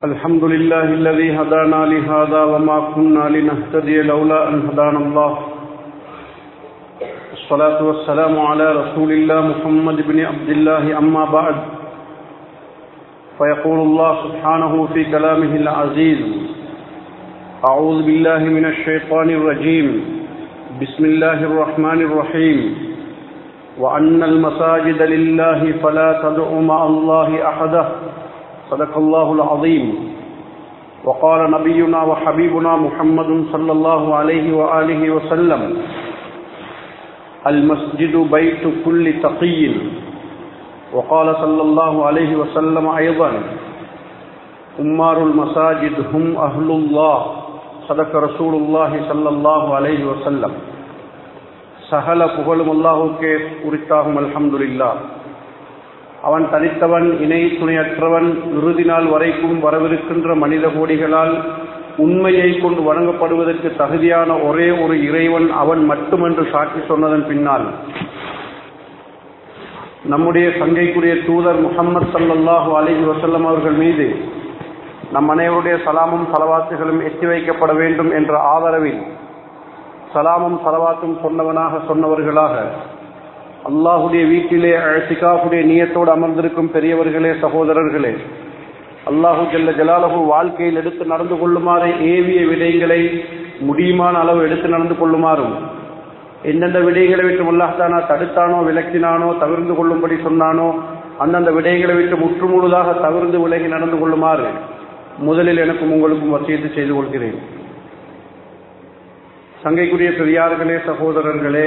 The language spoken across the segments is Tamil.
الحمد لله الذي هدانا لهذا وما كنا لنهتدي لولا أن هدانا الله الصلاة والسلام على رسول الله محمد بن عبد الله أما بعد فيقول الله سبحانه في كلامه العزيز أعوذ بالله من الشيطان الرجيم بسم الله الرحمن الرحيم وأن المساجد لله فلا تدعوا مع الله أحدا صدق الله العظيم وقال نبينا وحبيبنا محمد صلى الله عليه وآله وسلم المسجد بيت كل تقي وقال صلى الله عليه وسلم أيضا أمار المساجد هم أهل الله صدق رسول الله صلى الله عليه وسلم சகல புகழும் அல்லாஹுக்கே உரித்தாகும் அல்ஹம்துலில்லா அவன் தனித்தவன் இணை துணையற்றவன் இறுதி நாள் வரைக்கும் வரவிருக்கின்ற மனித கோடிகளால் உண்மையை கொண்டு வழங்கப்படுவதற்கு தகுதியான ஒரே ஒரு இறைவன் அவன் மட்டுமென்று சாட்சி சொன்னதன் பின்னால் நம்முடைய சங்கைக்குரிய தூதர் முகமது சல்லாஹூ அலஹி வசல்லம் அவர்கள் மீது நம் அனைவருடைய சலாமும் சலவாத்துகளும் எட்டி வைக்கப்பட வேண்டும் என்ற ஆதரவில் சலாமும் சலவாத்தும் சொன்னவனாக சொன்னவர்களாக அல்லாஹுடைய வீட்டிலே சிகாஃபுடைய நீயத்தோடு அமர்ந்திருக்கும் பெரியவர்களே சகோதரர்களே அல்லாஹு ஜல்ல ஜலாலகு வாழ்க்கையில் எடுத்து நடந்து கொள்ளுமாறு ஏவிய விடயங்களை முடியுமான அளவு எடுத்து நடந்து கொள்ளுமாறும் எந்தெந்த விடயங்களை விட்டு அல்லாஹானா தடுத்தானோ விளக்கினானோ தவிர்ந்து கொள்ளும்படி சொன்னானோ அந்தந்த விடயங்களை விட்டு முற்றுமுழுதாக தவிர்ந்து விலகி நடந்து கொள்ளுமாறு முதலில் எனக்கும் உங்களுக்கும் வசியத்து செய்து கொள்கிறேன் சங்கைக்குரிய பெரியார்களே சகோதரர்களே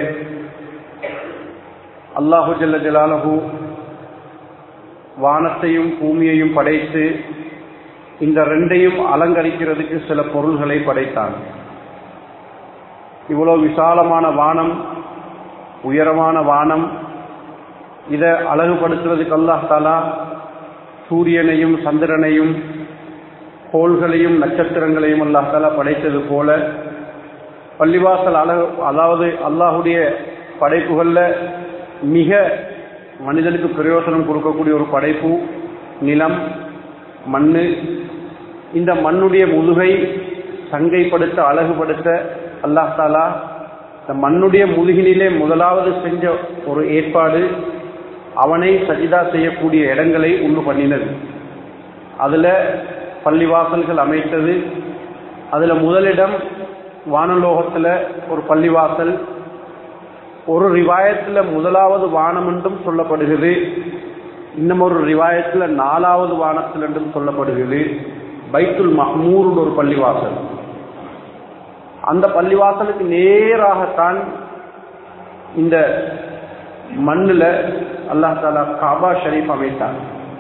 அல்லாஹு ஜல்ல ஜலாலஹு வானத்தையும் பூமியையும் படைத்து இந்த ரெண்டையும் அலங்கரிக்கிறதுக்கு சில பொருள்களை படைத்தான் இவ்வளோ விசாலமான வானம் உயரமான வானம் இதை அழகுபடுத்துறதுக்கு அல்லாஹ் தாலா சூரியனையும் சந்திரனையும் கோள்களையும் நட்சத்திரங்களையும் அல்லாஹ் தாலா படைத்தது போல பள்ளிவாசல் அழகு அதாவது அல்லாஹுடைய படைப்புகளில் மிக மனிதனுக்கு பிரயோசனம் கொடுக்கக்கூடிய ஒரு படைப்பு நிலம் மண் இந்த மண்ணுடைய முதுகை சங்கைப்படுத்த அழகுபடுத்த அல்லாஹ் தாலா இந்த மண்ணுடைய முதுகினிலே முதலாவது செஞ்ச ஒரு ஏற்பாடு அவனை சஜிதா செய்யக்கூடிய இடங்களை உண்டு பண்ணினது அதில் பள்ளிவாசல்கள் அமைத்தது அதில் முதலிடம் வானலோகத்தில் ஒரு பள்ளிவாசல் ஒரு ரிவாயத்தில் முதலாவது வானம் என்றும் சொல்லப்படுகிறது இன்னும் ஒரு ரிவாயத்தில் நாலாவது வானத்தில் என்றும் சொல்லப்படுகிறது பைத்துல் மஹ்மூர் ஒரு பள்ளிவாசல் அந்த பள்ளிவாசலுக்கு நேராகத்தான் இந்த மண்ணில் அல்லாஹ் தாலா காபா ஷரீஃப் அமைத்தான்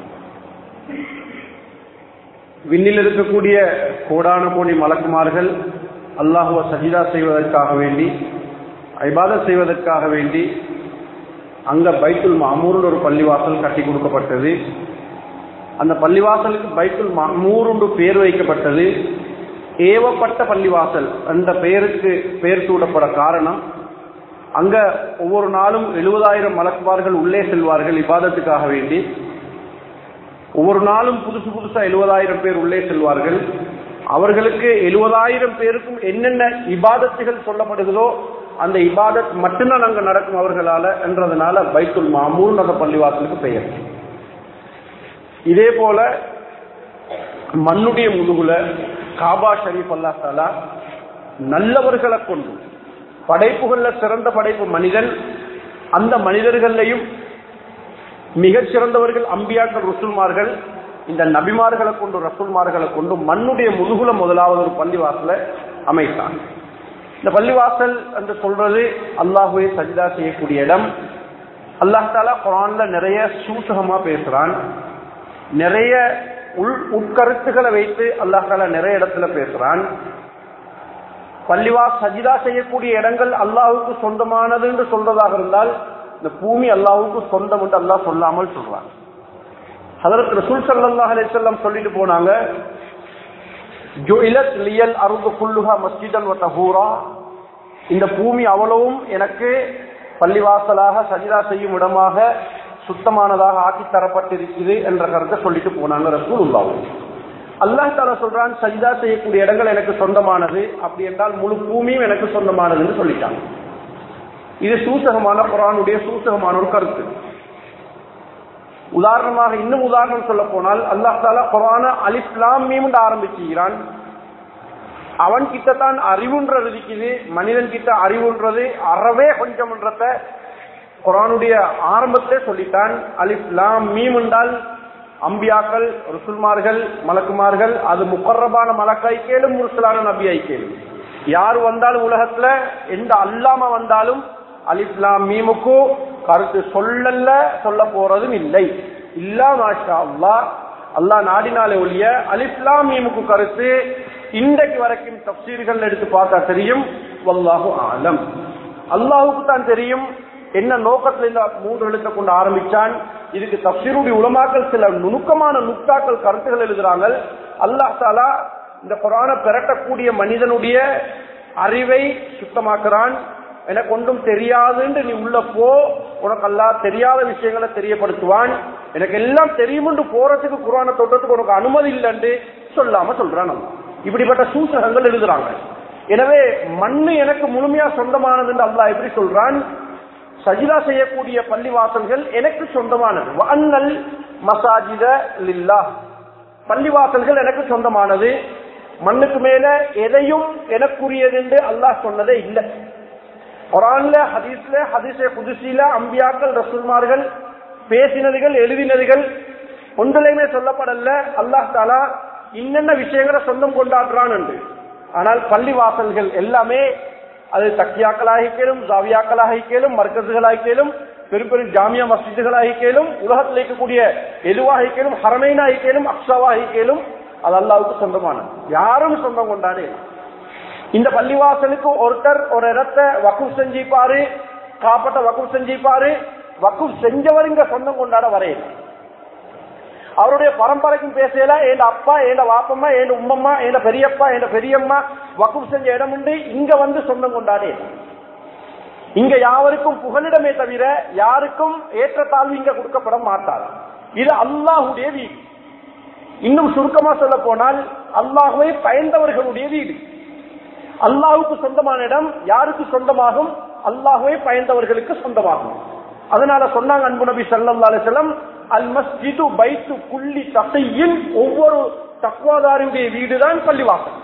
விண்ணில் இருக்கக்கூடிய கோடான கோடி மலக்குமார்கள் அல்லாஹுவ சஜிதா செய்வதற்காக வேண்டி ஐபாதத் செய்வதற்காக வேண்டி அங்க பைத்துல் மாமூர் ஒரு பள்ளிவாசல் கட்டி கொடுக்கப்பட்டது அந்த பள்ளிவாசலுக்கு பைத்துல் மாமூர் பேர் வைக்கப்பட்டது ஏவப்பட்ட பள்ளிவாசல் அந்த பெயருக்கு பெயர் சூடப்பட காரணம் அங்க ஒவ்வொரு நாளும் எழுபதாயிரம் மலக்குமார்கள் உள்ளே செல்வார்கள் இபாதத்துக்காக வேண்டி ஒவ்வொரு நாளும் புதுசு புதுசா எழுபதாயிரம் பேர் உள்ளே செல்வார்கள் அவர்களுக்கு எழுபதாயிரம் பேருக்கும் என்னென்ன இபாதத்துகள் சொல்லப்படுகிறதோ அந்த இபாதத் மட்டும்தான் அங்க நடக்கும் அவர்களால என்றதுனால பைத்துல் மாமூர் அந்த பள்ளிவாசலுக்கு பெயர் இதே போல மண்ணுடைய முதுகுல காபா ஷரீப் அல்லா தாலா நல்லவர்களை கொண்டு படைப்புகள்ல சிறந்த படைப்பு மனிதன் அந்த மனிதர்களையும் மிகச் சிறந்தவர்கள் அம்பியாக்கள் ருசுல்மார்கள் இந்த நபிமார்களை கொண்டு ரசூல்மார்களை கொண்டு மண்ணுடைய முதுகுல முதலாவது ஒரு பள்ளிவாசலை அமைத்தான் இந்த பள்ளிவாசல் என்று சொல்றது அல்லாஹுவை சஜிதா செய்யக்கூடிய இடம் அல்லாஹ் தாலா குரான்ல நிறைய சூசகமா பேசுறான் நிறைய உள் உட்கருத்துக்களை வைத்து அல்லாஹ் தாலா நிறைய இடத்துல பேசுறான் பள்ளிவா சஜிதா செய்யக்கூடிய இடங்கள் அல்லாஹுக்கு சொந்தமானது என்று சொல்றதாக இருந்தால் இந்த பூமி அல்லாஹுக்கு சொந்தம் என்று அல்லாஹ் சொல்லாமல் சொல்றான் அதற்கு ரசூல் சல்லாஹ் அலிசல்லாம் சொல்லிட்டு போனாங்க ஜுஇலத் லியல் அருது குல்லுஹா மஸ்ஜிதன் வத்தஹூரா இந்த பூமி அவ்வளவும் எனக்கு பள்ளிவாசலாக சஜிதா செய்யும் இடமாக சுத்தமானதாக ஆக்கி தரப்பட்டிருக்குது என்ற கருத்தை சொல்லிட்டு போனாங்க ரசூலுல்லாவும் அல்லாஹ் தாலா சொல்றான் சஜிதா செய்யக்கூடிய இடங்கள் எனக்கு சொந்தமானது அப்படி என்றால் முழு பூமியும் எனக்கு சொந்தமானதுன்னு சொல்லிட்டாங்க இது சூசகமான குரானுடைய சூசகமான ஒரு கருத்து உதாரணமாக இன்னும் உதாரணம் சொல்ல போனால் அல்லாஹ் தாலா குரான அலிஸ்லாம் மீண்டு ஆரம்பிச்சுகிறான் அவன் கிட்டத்தான் அறிவுன்றது இருக்குது மனிதன் கிட்ட அறிவுன்றது அறவே கொஞ்சம்ன்றத குரானுடைய ஆரம்பத்திலே சொல்லிட்டான் அலிஸ்லாம் மீம் என்றால் அம்பியாக்கள் ருசுல்மார்கள் மலக்குமார்கள் அது முக்கரபான மலக்காய் கேளும் முருசலான நபியாய் கேளும் யார் வந்தாலும் உலகத்துல எந்த அல்லாம வந்தாலும் அலிஸ்லாம் மீமுக்கு கருத்து சொல்லல சொல்ல போறதும் இல்லை இல்லா மாஷா அல்லா அல்லாஹ் நாடினாலே ஒழிய அலிஸ்லாம் மீமுக்கு கருத்து இன்றைக்கு வரைக்கும் தப்சீர்கள் எடுத்து பார்த்தா தெரியும் வல்லாஹு ஆலம் அல்லாஹுக்கு தான் தெரியும் என்ன நோக்கத்துல இந்த மூன்று எழுத்தை கொண்டு ஆரம்பிச்சான் இதுக்கு தப்சீருடைய உலமாக்கள் சில நுணுக்கமான நுக்தாக்கள் கருத்துகள் எழுதுறாங்க அல்லாஹ் தாலா இந்த குரான பெறட்டக்கூடிய மனிதனுடைய அறிவை சுத்தமாக்குறான் எனக்கு ஒன்றும் தெரியாதுன்னு நீ உள்ள போ உனக்கு அல்லா தெரியாத விஷயங்களை தெரியப்படுத்துவான் எனக்கு எல்லாம் தெரியும்னு போறதுக்கு குரான தொட்டத்துக்கு உனக்கு அனுமதி இல்லைன்னு சொல்லாம சொல்றான் அல்லாஹ். இப்படிப்பட்ட சூசகங்கள் எழுதுறாங்க எனவே மண்ணு எனக்கு முழுமையா சொந்தமானது அல்லாஹ் எப்படி சொல்றான் சஜிதா செய்யக்கூடிய பள்ளிவாசல்கள் எனக்கு சொந்தமானது அன்னல் மசாஜித லில்லா பள்ளிவாசல்கள் எனக்கு சொந்தமானது மண்ணுக்கு மேல எதையும் எனக்குரியது என்று அல்லாஹ் சொன்னதே இல்லை குரான்ல ஹதீஸ்ல ஹதீஸே புதுசில அம்பியாக்கள் ரசூல்மார்கள் பேசினதுகள் எழுதினதுகள் ஒன்றிலையுமே சொல்லப்படல அல்லாஹ் தாலா இன்னென்ன விஷயங்களை சொந்தம் கொண்டாடுறான் என்று ஆனால் பள்ளிவாசல்கள் எல்லாமே அது தக்கியாக்களாக கேளும் ஜாவியாக்களாக கேளும் மர்க்கசுகளாக கேளும் பெரும் பெரும் ஜாமியா மஸ்ஜிதுகளாக கேளும் உலகத்தில் இருக்கக்கூடிய எதுவாக கேளும் ஹரமைனாக கேளும் அக்ஷாவாக கேளும் அது அல்லாவுக்கு சொந்தமானது யாரும் சொந்தம் கொண்டாடே இந்த பள்ளிவாசலுக்கு ஒருத்தர் ஒரு இடத்தை வக்குப் செஞ்சிப்பாரு காப்பட்ட வக்குப் செஞ்சிப்பாரு வக்குப் செஞ்சவர் இங்க சொந்தம் கொண்டாட வரையில அவருடைய பரம்பரைக்கும் பேசல என் அப்பா என் வாப்பம்மா என் உம்மம்மா என் பெரியப்பா என் பெரியம்மா வக்குப் செஞ்ச இடம் உண்டு இங்க வந்து சொந்தம் கொண்டாடே இங்க யாவருக்கும் புகலிடமே தவிர யாருக்கும் ஏற்றத்தாழ்வு இங்க கொடுக்கப்பட மாட்டார் இது அல்லாஹுடைய வீடு இன்னும் சுருக்கமா சொல்ல போனால் அல்லாஹுவை பயந்தவர்களுடைய வீடு அல்லாஹுக்கு சொந்தமான இடம் யாருக்கு சொந்தமாகும் அல்லாஹுவை பயந்தவர்களுக்கு சொந்தமாகும் அதனால சொன்னாங்க அன்பு நபி சல்லா அலிசல்லம் அல் மஸ்ஜிது பைத்து புள்ளி தசையின் ஒவ்வொரு தக்குவாதாரியுடைய வீடுதான் பள்ளிவாசல்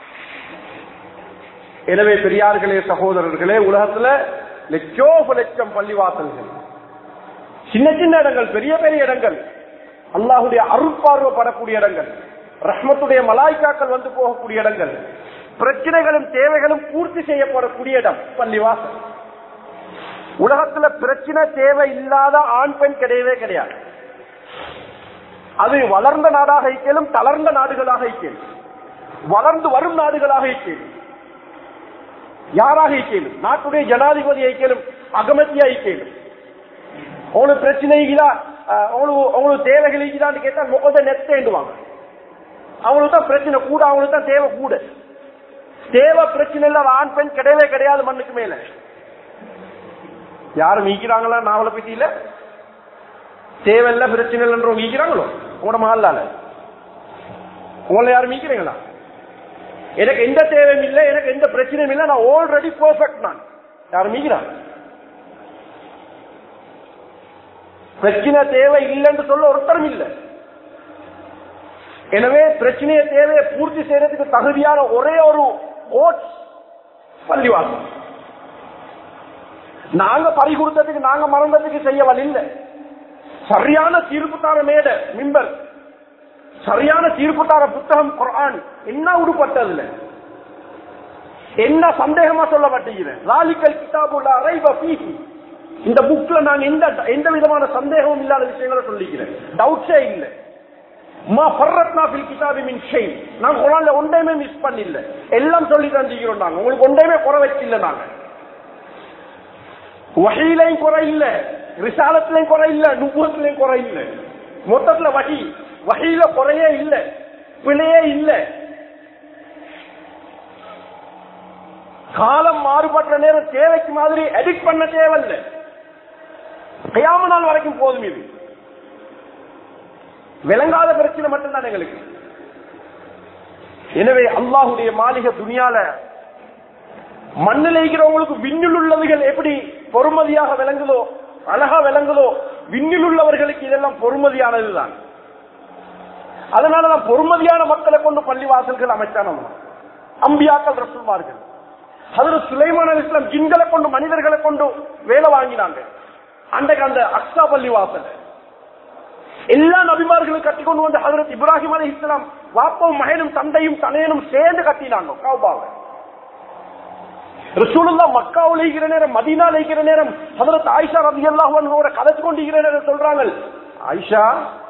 எனவே பெரியார்களே சகோதரர்களே உலகத்துல லட்சோப லட்சம் பள்ளிவாசல்கள் சின்ன சின்ன இடங்கள் பெரிய பெரிய இடங்கள் அல்லாஹுடைய அருட்பார்வப்படக்கூடிய இடங்கள் ரஹ்மத்துடைய மலாய்க்காக்கள் வந்து போகக்கூடிய இடங்கள் பிரச்சனைகளும் தேவைகளும் பூர்த்தி செய்யப்படக்கூடிய இடம் பள்ளிவாசல் உலகத்துல பிரச்சனை தேவை இல்லாத ஆண் பெண் கிடையவே கிடையாது அது வளர்ந்த நாடாக ஐக்கியலும் தளர்ந்த நாடுகளாக ஐக்கியலும் வளர்ந்து வரும் நாடுகளாக ஐக்கியலும் யாராக ஐக்கியலும் நாட்டுடைய ஜனாதிபதி ஐக்கியலும் அகமதி ஐக்கியலும் உங்களுக்கு பிரச்சனை இருக்குதா உங்களுக்கு உங்களுக்கு தேவைகள் இருக்குதான்னு கேட்டா முகத்தை நெத்தேண்டுவாங்க அவங்களுக்கு தான் பிரச்சனை கூட அவங்களுக்கு தான் தேவை கூட தேவை பிரச்சனை இல்லாத ஆண் பெண் கிடையவே கிடையாது மண்ணுக்கு மேல யாரும் ஈக்கிறாங்களா நாவல பத்தியில தேவையில்ல பிரச்சனை இல்லைன்றவங்க ஈக்கிறாங்களோ உங்களோட மகளால உங்களை யாரும் ஈக்கிறீங்களா எனக்கு எந்த தேவையும் இல்லை எனக்கு எந்த பிரச்சனையும் இல்லை நான் ஆல்ரெடி பெர்ஃபெக்ட் நான் யாரும் ஈக்கிறாங்க பிரச்சனை தேவை இல்லைன்னு சொல்ல ஒருத்தரும் இல்லை எனவே பிரச்சனையை தேவையை பூர்த்தி செய்யறதுக்கு தகுதியான ஒரே ஒரு ஓட்ஸ் பள்ளிவாசல் நாங்க பறி கொடுத்ததுக்கு நாங்க மறந்ததுக்கு செய்ய வழி இல்லை சரியான தீர்ப்புத்தார மேட மிம்பர் சரியான தீர்ப்புத்தார புத்தகம் குரான் என்ன உடுப்பட்டதுல என்ன சந்தேகமா சொல்லப்பட்டீங்க லாலிக்கல் கிதாபுல்லா ரைப ஃபீஹி இந்த புக்ல நாங்க எந்த எந்த விதமான சந்தேகமும் இல்லாத விஷயங்களை சொல்லிக்கிறேன் டவுட்ஸே இல்லை மா ஃபர்ரத்னா ஃபில் கிதாபி மின் ஷை நாங்க குரான்ல ஒன்றையுமே மிஸ் பண்ணில்ல எல்லாம் சொல்லி தந்துக்கிறோம் நாங்க உங்களுக்கு ஒன்றையுமே குறை வச்சில்ல நாங்க வகையிலையும் குறை இல்ல ரிசாலத்திலையும் குறை இல்ல நுபுவத்திலையும் குறை இல்ல மொத்தத்துல வகி வகையில குறையே இல்ல பிழையே இல்ல காலம் மாறுபட்ட நேரம் தேவைக்கு மாதிரி எடிட் பண்ண தேவையில்லை கையாம நாள் வரைக்கும் போதும் இது விளங்காத பிரச்சனை மட்டும்தான் எங்களுக்கு எனவே அல்லாஹுடைய மாளிகை துணியால மண்ணில் இருக்கிறவங்களுக்கு விண்ணில் உள்ளவைகள் எப்படி பொறுமதியாக விளங்குதோ அழகா விளங்குதோ விண்ணில் உள்ளவர்களுக்கு இதெல்லாம் பொறுமதியானதுதான் அதனாலதான் பொறுமதியான மக்களை கொண்டு பள்ளிவாசல்கள் அமைச்சான அம்பியாக்கள் ரசூல்மார்கள் அதுல சுலைமான் அலி இஸ்லாம் ஜின்களை கொண்டு மனிதர்களை கொண்டு வேலை வாங்கினாங்க அன்றைக்கு அந்த அக்ஸா பள்ளிவாசல் எல்லா நபிமார்களும் கட்டி கொண்டு வந்து ஹதரத் இப்ராஹிம் அலி இஸ்லாம் வாப்பவும் மகனும் தந்தையும் தனையனும் சேர்ந்து கட்டினாங்க கௌபாவை ரசூலுல்லா மக்காவில் இருக்கிற நேரம் மதீனால இருக்கிற நேரம் ஹதரத் ஆயிஷா ரதி அல்லாஹோட கதைச்சு கொண்டு இருக்கிற நேரம் சொல்றாங்க ஆயிஷா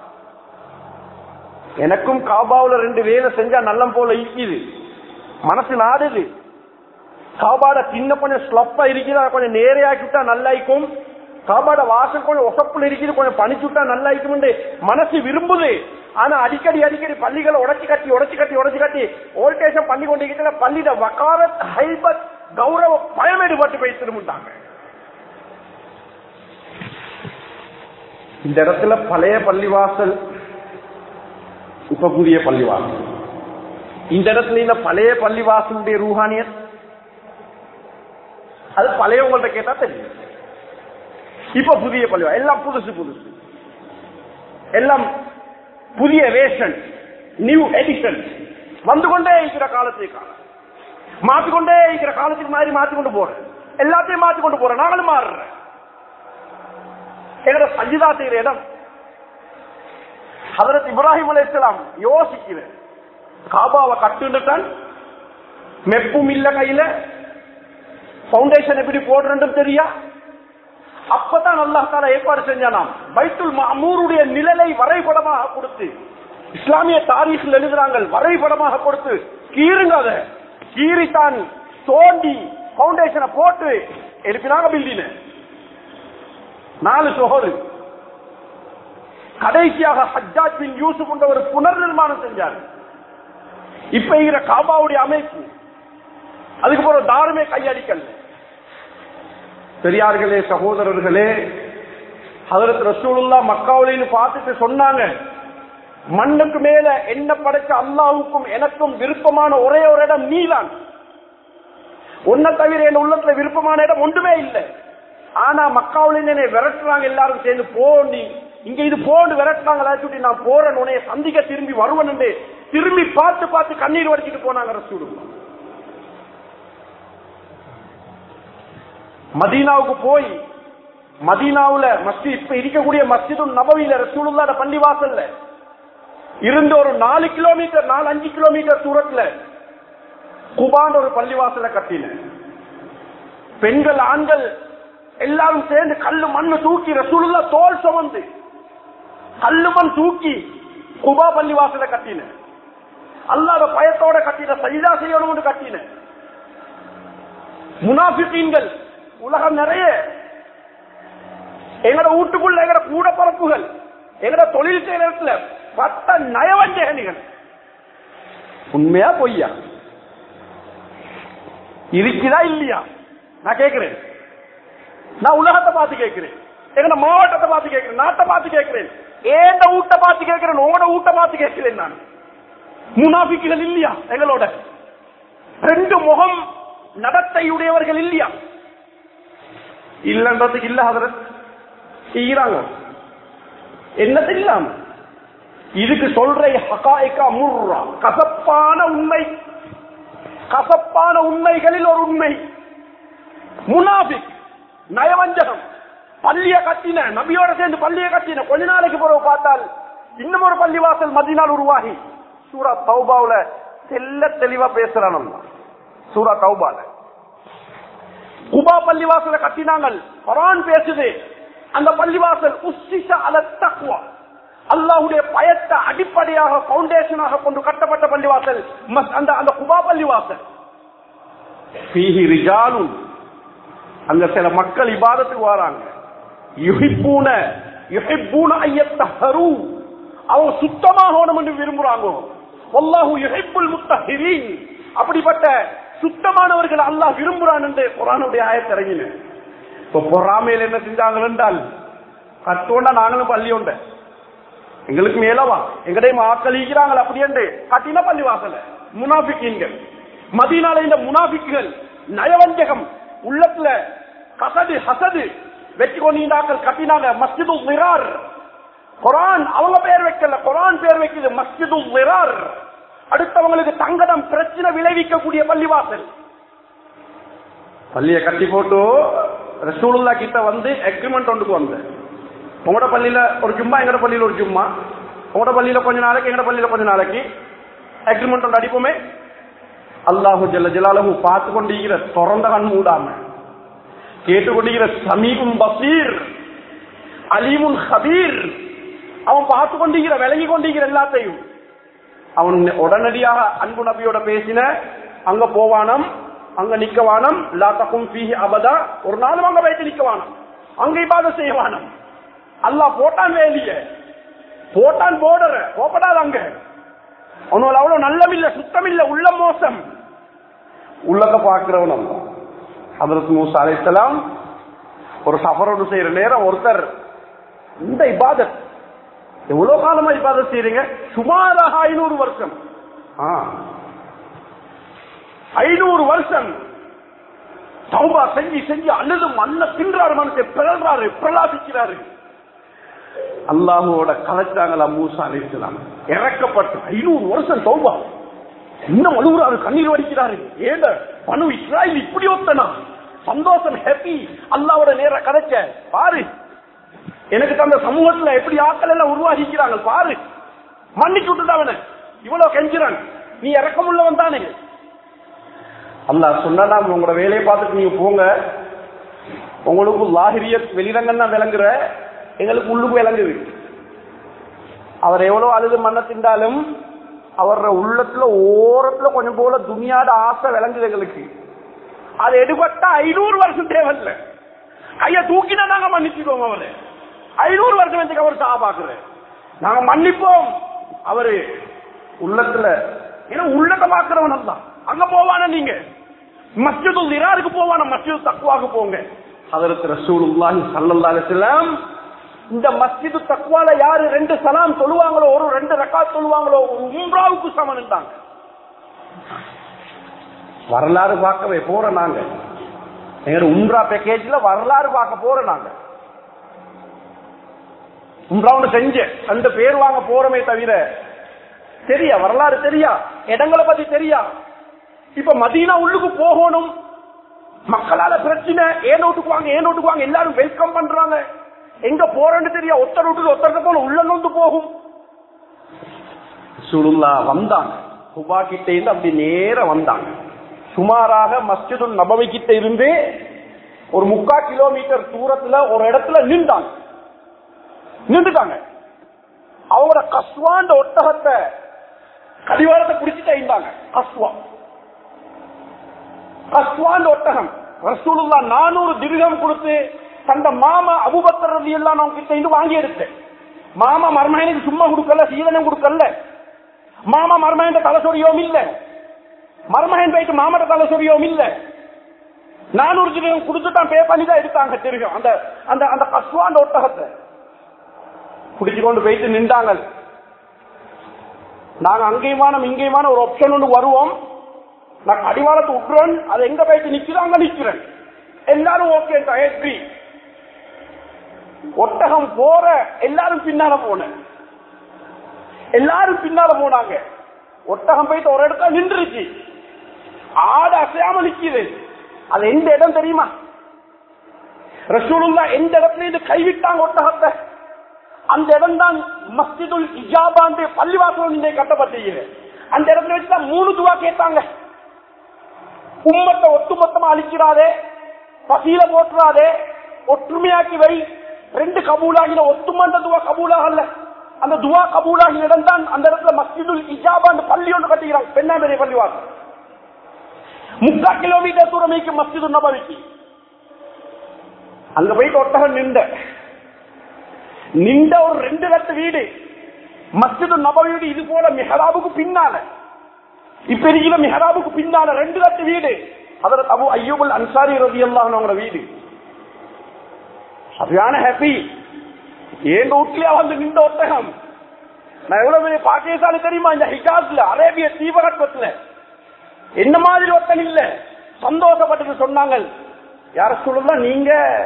எனக்கும் காபாவுல ரெண்டு வேலை செஞ்சா நல்லம் போல இருக்குது மனசு நாடுது காபாட சின்ன கொஞ்சம் ஸ்லப்பா இருக்குது கொஞ்சம் நேரையாக்கிட்டா நல்லா இருக்கும் காபாட வாசல் கொஞ்சம் ஒசப்புல இருக்குது கொஞ்சம் பனிச்சுட்டா நல்லா இருக்கும் மனசு விரும்புது ஆனா அடிக்கடி அடிக்கடி பள்ளிகளை உடச்சி கட்டி உடச்சி கட்டி உடச்சி கட்டி ஓல்டேஷன் பண்ணி கொண்டிருக்கிற பள்ளியில வக்காரத் ஹைபத் கௌரவ பயமேடுபட்டு போய் திரும்பிட்டாங்க இந்த இடத்துல பழைய பள்ளிவாசல் இப்ப புதிய பள்ளிவாசல் இந்த இடத்துல இந்த பழைய பள்ளிவாசலுடைய ரூஹானியத் அது பழையவங்கள்ட்ட கேட்டா தெரியும் இப்ப புதிய பள்ளிவா எல்லாம் புதுசு புதுசு எல்லாம் புதிய வேஷன் நியூ எடிஷன் வந்து கொண்டே இருக்கிற காலத்துக்கு காலம் மாத்திக்கொண்டே இருக்கிற காலத்துக்கு மாதிரி மாத்திக்கொண்டு போறேன் எல்லாத்தையும் மாத்திக்கொண்டு போறேன் நாங்களும் மாறுறேன் எங்கட சஜிதா செய்யற இடம் ஹதரத் இப்ராஹிம் அலைஹிஸ்ஸலாம் யோசிக்கிறேன் காபாவை கட்டுண்டுட்டான் மெப்பும் இல்ல கையில பவுண்டேஷன் எப்படி போடுறேன்னு தெரியா அப்பதான் அல்லாஹ் தாலா ஏற்பாடு செஞ்சானாம் பைத்துல் மாமூருடைய நிழலை வரைபடமாக கொடுத்து இஸ்லாமிய தாரீഖിல் எழுதுறாங்க வரைபடமாக கொடுத்து கீறுங்க அதை கீறித்தான் தோண்டி பவுண்டேஷனை போட்டு எழுப்பினாங்க பில்டிங் நாலு சொகரு கடைசியாக ஹஜ்ஜாஜ் பின் யூசுப் என்ற ஒரு புனர் நிர்மாணம் செஞ்சார் இப்ப இருக்கிற காபாவுடைய அமைப்பு அதுக்கு போற தாருமே கையடிக்கல பெரியார்களே சகோதரர்களே ஹதரத் ரசூலுல்லா மக்காவுலின்னு பார்த்துட்டு சொன்னாங்க மண்ணுக்கு மேல என்ன படைச்ச அல்லாவுக்கும் எனக்கும் விருப்பமான ஒரே ஒரு இடம் நீதான் உன்னை தவிர என் உள்ளத்துல விருப்பமான இடம் ஒன்றுமே இல்லை ஆனா மக்காவுல என்னை விரட்டுறாங்க எல்லாரும் சேர்ந்து போண்டி இங்க இது போண்டு விரட்டுறாங்களா சொல்லி நான் போறேன் உன்னைய சந்திக்க திரும்பி வருவன் திரும்பி பார்த்து பார்த்து கண்ணீர் வடிச்சிட்டு போனாங்க ரசூலுல்லா மதீனாவுக்கு போய் மதீனாவுல மஸ்ஜித் இப்ப இருக்கக்கூடிய மஸ்ஜிதும் நபவியில ரசூலுல்லாட பள்ளி வாசல்ல இருந்து ஒரு நாலு கிலோமீட்டர் நாலு அஞ்சு கிலோமீட்டர் தூரத்துல குபான் ஒரு பள்ளிவாசல கட்டின பெண்கள் ஆண்கள் எல்லாரும் சேர்ந்து கல்லு மண்ணு தூக்கி ரசூலுல்லா தோல் சுமந்து கல்லு மண் தூக்கி குபா பள்ளிவாசல கட்டின அல்லாத பயத்தோட கட்டின சஜிதா செய்யணும்னு கட்டின முனாஃபிகீன்கள் உலகம் நிறைய எங்கட வீட்டுக்குள்ள எங்கட கூட பரப்புகள் எங்கட தொழில் செய்யறதுல பட்ட நயவஞ்சகனிகள் உண்மையா பொய்யா இருக்குதா இல்லையா நான் கேட்கிறேன் நான் உலகத்தை பார்த்து கேட்கிறேன் எங்கட மாவட்டத்தை பார்த்து கேட்கிறேன் நாட்டை பார்த்து கேட்கிறேன் ஏண்ட ஊட்ட பார்த்து கேட்கிறேன் உங்களோட ஊட்ட பார்த்து கேட்கிறேன் நான் முனாபிக்குகள் இல்லையா எங்களோட ரெண்டு முகம் நடத்தையுடையவர்கள் இல்லையா இல்லன்றதுக்கு இல்ல ஹதரத் செய்யறாங்க என்னது இல்லாம இதுக்கு சொல்ற ஹகாய்கா முர்ரா கசப்பான உண்மை கசப்பான உண்மைகளில் ஒரு உண்மை முனாபிக் நயவஞ்சகம் பள்ளிய கட்டின நபியோட சேர்ந்து பள்ளிய கட்டின கொஞ்ச நாளைக்கு பிறகு பார்த்தால் இன்னும் ஒரு பள்ளிவாசல் மதினால் உருவாகி சூரா தௌபாவுல தெல்ல தெளிவா பேசுறான் சூரா தௌபால குபா பள்ளிவாசல கட்டினாங்க குரான் பேசுது அந்த பள்ளிவாசல் உஸ்ஸிஸ அல தக்வா அல்லாஹ்வுடைய பயத்தை அடிப்படையாக பவுண்டேஷனாக கொண்டு கட்டப்பட்ட பள்ளிவாசல் மஸ்- அந்த அந்த குபா பள்ளிவாசல் ஃபீஹி ரிஜாலுன் அங்க சில மக்கள் இபாதத்துக்கு வராங்க யுஹிப்பூன யுஹிப்பூன ஐயத்தஹரு அவங்க சுத்தமாகணும் என்று விரும்புறாங்க வல்லாஹு யுஹிப்புல் முத்தஹிரீன் அப்படிப்பட்ட சுத்தமானவர்கள் அல்லாஹ் விரும்புறான் என்று குரானுடைய ஆயத்தை இறங்கின இப்ப பொறாமையில் என்ன செஞ்சாங்க என்றால் கட்டோண்டா நாங்களும் பள்ளி உண்ட எங்களுக்கு மேலவா எங்கடையும் ஆக்களிக்கிறாங்க அப்படி என்று கட்டின பள்ளி வாசல முனாபிக்கீன்கள் மதீனால இந்த முனாபிக்குகள் நயவஞ்சகம் உள்ளத்துல கசடு ஹசது வெற்றி கொண்டாக்கள் கட்டினாங்க மஸ்ஜிது மிரார் குரான் அவங்க பேர் வைக்கல குரான் பேர் வைக்குது மஸ்ஜிது மிரார் அடுத்தவங்களுக்கு தங்கடம் பிரச்சனை விளைவிக்கக்கூடிய பள்ளிவாசல் பள்ளியை கட்டி போட்டு ரசூலுல்லா கிட்ட வந்து அக்ரிமெண்ட் ஒன்றுக்கு வந்தேன் உங்களோட பள்ளியில ஒரு ஜும்மா எங்கட பள்ளியில ஒரு ஜும்மா உங்களோட பள்ளியில கொஞ்ச நாளைக்கு எங்கட பள்ளியில கொஞ்ச நாளைக்கு அக்ரிமெண்ட் ஒன்று அடிப்போமே அல்லாஹு ஜல்ல ஜலாலஹு பார்த்து கொண்டிருக்கிற திறந்த கண் மூடாம கேட்டுக்கொண்டிருக்கிற சமீபும் பசீர் அலீமுன் ஹபீர் அவன் பார்த்து கொண்டிருக்கிற விலகி கொண்டிருக்கிற எல்லாத்தையும் அவன் உடனடியாக அன்பு நபியோட பேசின அங்க போவானம் அங்க நிக்கவானம் லா தக்கும் ஃபீஹி அபதா ஒரு நாளும் அங்க வைத்து நிக்கவானம் அங்க இபாத செய்வானம் அல்லாஹ் போட்டான் வேலிய போட்டான் போடற போப்படாது அங்க அவனோட அவ்வளவு நல்லமில்ல சுத்தமில்ல உள்ள மோசம் உள்ளத பாக்குறவன் அல்ல ஹதரத் மூசா அலைஹிஸ்ஸலாம் ஒரு சஃபரோடு செய்யற நேரம் ஒருத்தர் இந்த இபாதத் எவ்வளவு காலமா இபாதத் செய்றீங்க சுமாராக ஐநூறு வருஷம் ஆ ஐநூறு வருஷம் தௌபா செஞ்சு செஞ்சு அழுது மண்ண தின்றாரு மனசை பிறல்றாரு பிரலாபிக்கிறாரு அல்லாஹுவோட கலைச்சாங்களா மூசா அலிஸ்லாம் இறக்கப்பட்டு ஐநூறு வருஷம் தௌபா இன்னும் அழுகுறாரு கண்ணீர் வடிக்கிறாரு ஏண்ட பனு இஸ்ராயல் இப்படி ஒத்தனா சந்தோஷம் ஹாப்பி அல்லாவோட நேர கதைச்ச பாரு எனக்கு தந்த சமூகத்துல எப்படி ஆக்கள் எல்லாம் உருவாகிக்கிறாங்க பாரு மன்னிச்சு விட்டுட்டாவன இவ்வளவு கெஞ்சிறான் நீ இறக்கமுள்ளவன் தானே அல்லாஹ் சொன்னா உங்களோட வேலையை பார்த்துட்டு நீங்க போங்க உங்களுக்கு லாகிரிய வெளிரங்கன்னா விளங்குற எங்களுக்கு உள்ளுக்கு விளங்குது அவர் எவ்வளவு அழுது மண்ண திண்டாலும் அவர உள்ளத்துல ஓரத்துல கொஞ்சம் போல துணியாட ஆசை விளங்குது எங்களுக்கு அது எடுபட்ட ஐநூறு வருஷம் தேவையில்ல கைய தூக்கினா நாங்க மன்னிச்சுக்கோங்க அவரு ஐநூறு வருஷம் வச்சுக்க அவர் சா பாக்குற நாங்க மன்னிப்போம் அவரு உள்ளத்துல ஏன்னா உள்ளத்தை பாக்குறவன் தான் அங்க போவான நீங்க மஸ்ஜிதுல் இராருக்கு போவான மஸ்ஜிது தக்குவாக்கு போங்க அதற்கு ரசூலுல்லாஹி ஸல்லல்லாஹு அலைஹி வஸல்லம் இந்த மஸ்ஜிது தக்வால யாரு ரெண்டு சலாம் சொல்லுவாங்களோ ஒரு ரெண்டு ரக்காத் சொல்லுவாங்களோ ஒரு உம்ராவுக்கு சமன்ட்டாங்க வரலாறு பார்க்கவே போறோம் நாங்க எங்க உம்ரா பேக்கேஜ்ல வரலாறு பார்க்க போறோம் நாங்க உம்ரா ஒன்று செஞ்ச அந்த பேர் வாங்க போறோமே தவிர தெரியா வரலாறு தெரியா இடங்களை பத்தி தெரியா இப்ப மதீனா உள்ளுக்கு போகணும் மக்களால பிரச்சனை ஏன் நோட்டுக்கு வாங்க ஏன் நோட்டுக்கு வாங்க எல்லாரும் வெல்கம் பண்றாங்க எங்க போறேன்னு தெரியா ஒத்தர் விட்டு ஒத்தருக்கு போல உள்ள நொந்து போகும் சுருல்லா வந்தாங்க குபா கிட்ட இருந்து அப்படி நேர வந்தாங்க சுமாராக மஸ்ஜிது நபவி கிட்ட இருந்து ஒரு முக்கா கிலோமீட்டர் தூரத்துல ஒரு இடத்துல நின்றாங்க நின்றுட்டாங்க அவங்களோட கஸ்வாண்ட ஒட்டகத்தை கடிவாரத்தை பிடிச்சிட்டு இருந்தாங்க கஸ்வா கஸ்வாண்ட ஒட்டகம் ரசூலுல்லா நானூறு திருகம் கொடுத்து தந்த மாமா அபுபக்கர் ரதி எல்லாம் நான் கிட்ட இருந்து வாங்கி எடுத்தேன் மாமா மர்மகனுக்கு சும்மா கொடுக்கல சீதனம் கொடுக்கல மாமா மர்மகன் தலை சொரியோம் இல்ல மர்மகன் போயிட்டு மாமட்ட தலை சொரியோம் இல்ல நானூறு திருகம் கொடுத்துட்டான் பே பண்ணி தான் எடுத்தாங்க திருகம் அந்த அந்த அந்த கஸ்வாண்ட ஒட்டகத்தை பிடிச்சு கொண்டு போயிட்டு நின்றாங்க நாங்க அங்கேயுமான இங்கேயுமான ஒரு ஆப்ஷன் ஒன்று வருவோம் நான் அடிவாரத்தை விட்டுறேன் அது எங்க போயிட்டு நிக்கிறோம் அங்க நிக்கிறேன் எல்லாரும் ஓகே எக்ரி ஒட்டகம் போற எல்லாரும் பின்னால போன எல்லாரும் பின்னால போனாங்க ஒட்டகம் போயிட்டு ஒரு இடத்துல நின்றுச்சு ஆடு அசையாம நிக்குது அது எந்த இடம் தெரியுமா ரசூலுல்லா எந்த இடத்துல இது கைவிட்டாங்க ஒட்டகத்தை அந்த இடம் தான் மஸ்ஜிதுல் இஜாபாண்டு பள்ளிவாசல் இங்கே கட்டப்பட்டிருக்கிறது அந்த இடத்துல வச்சுதான் மூணு துவா கேட்டாங்க உம்மத்தை ஒட்டுமொத்தமா அழிச்சிடாதே பசியில போட்டுறாதே ஒற்றுமையாக்கி வை ரெண்டு கபூலாகின ஒத்துமந்த துவா கபூலாகல அந்த துவா கபூலாகின இடம் தான் அந்த இடத்துல மஸ்ஜிதுல் இஜாபாண்டு பள்ளி ஒன்று கட்டிக்கிறாங்க பெண்ணாம்பேரி பள்ளிவாசல் முக்கா கிலோமீட்டர் தூரம் வைக்கும் மஸ்ஜிது நபவிக்கு அங்க போயிட்டு ஒட்டகம் நின்ற நின்ற ஒரு ரெண்டு லட்சம் வீடு மஸ்ஜிது நபவியோடு இது போல மெஹராபுக்கு பின்னால இப்ப இருக்கிற மெஹராபுக்கு பின்னால ரெண்டு லட்சம் வீடு அதில் அபு ஐயூபுல் அன்சாரி ரவி அவங்களோட வீடு சரியான ஹாப்பி ஏன் வீட்லயே வந்து நின்ற ஒட்டகம் நான் எவ்வளவு பெரிய பாக்கியசாலி தெரியுமா இந்த ஹிஜாஸ்ல அரேபிய தீபகற்பத்துல என்ன மாதிரி ஒருத்தன் இல்ல சந்தோஷப்பட்டு சொன்னாங்க யார சொல்லலாம் நீங்க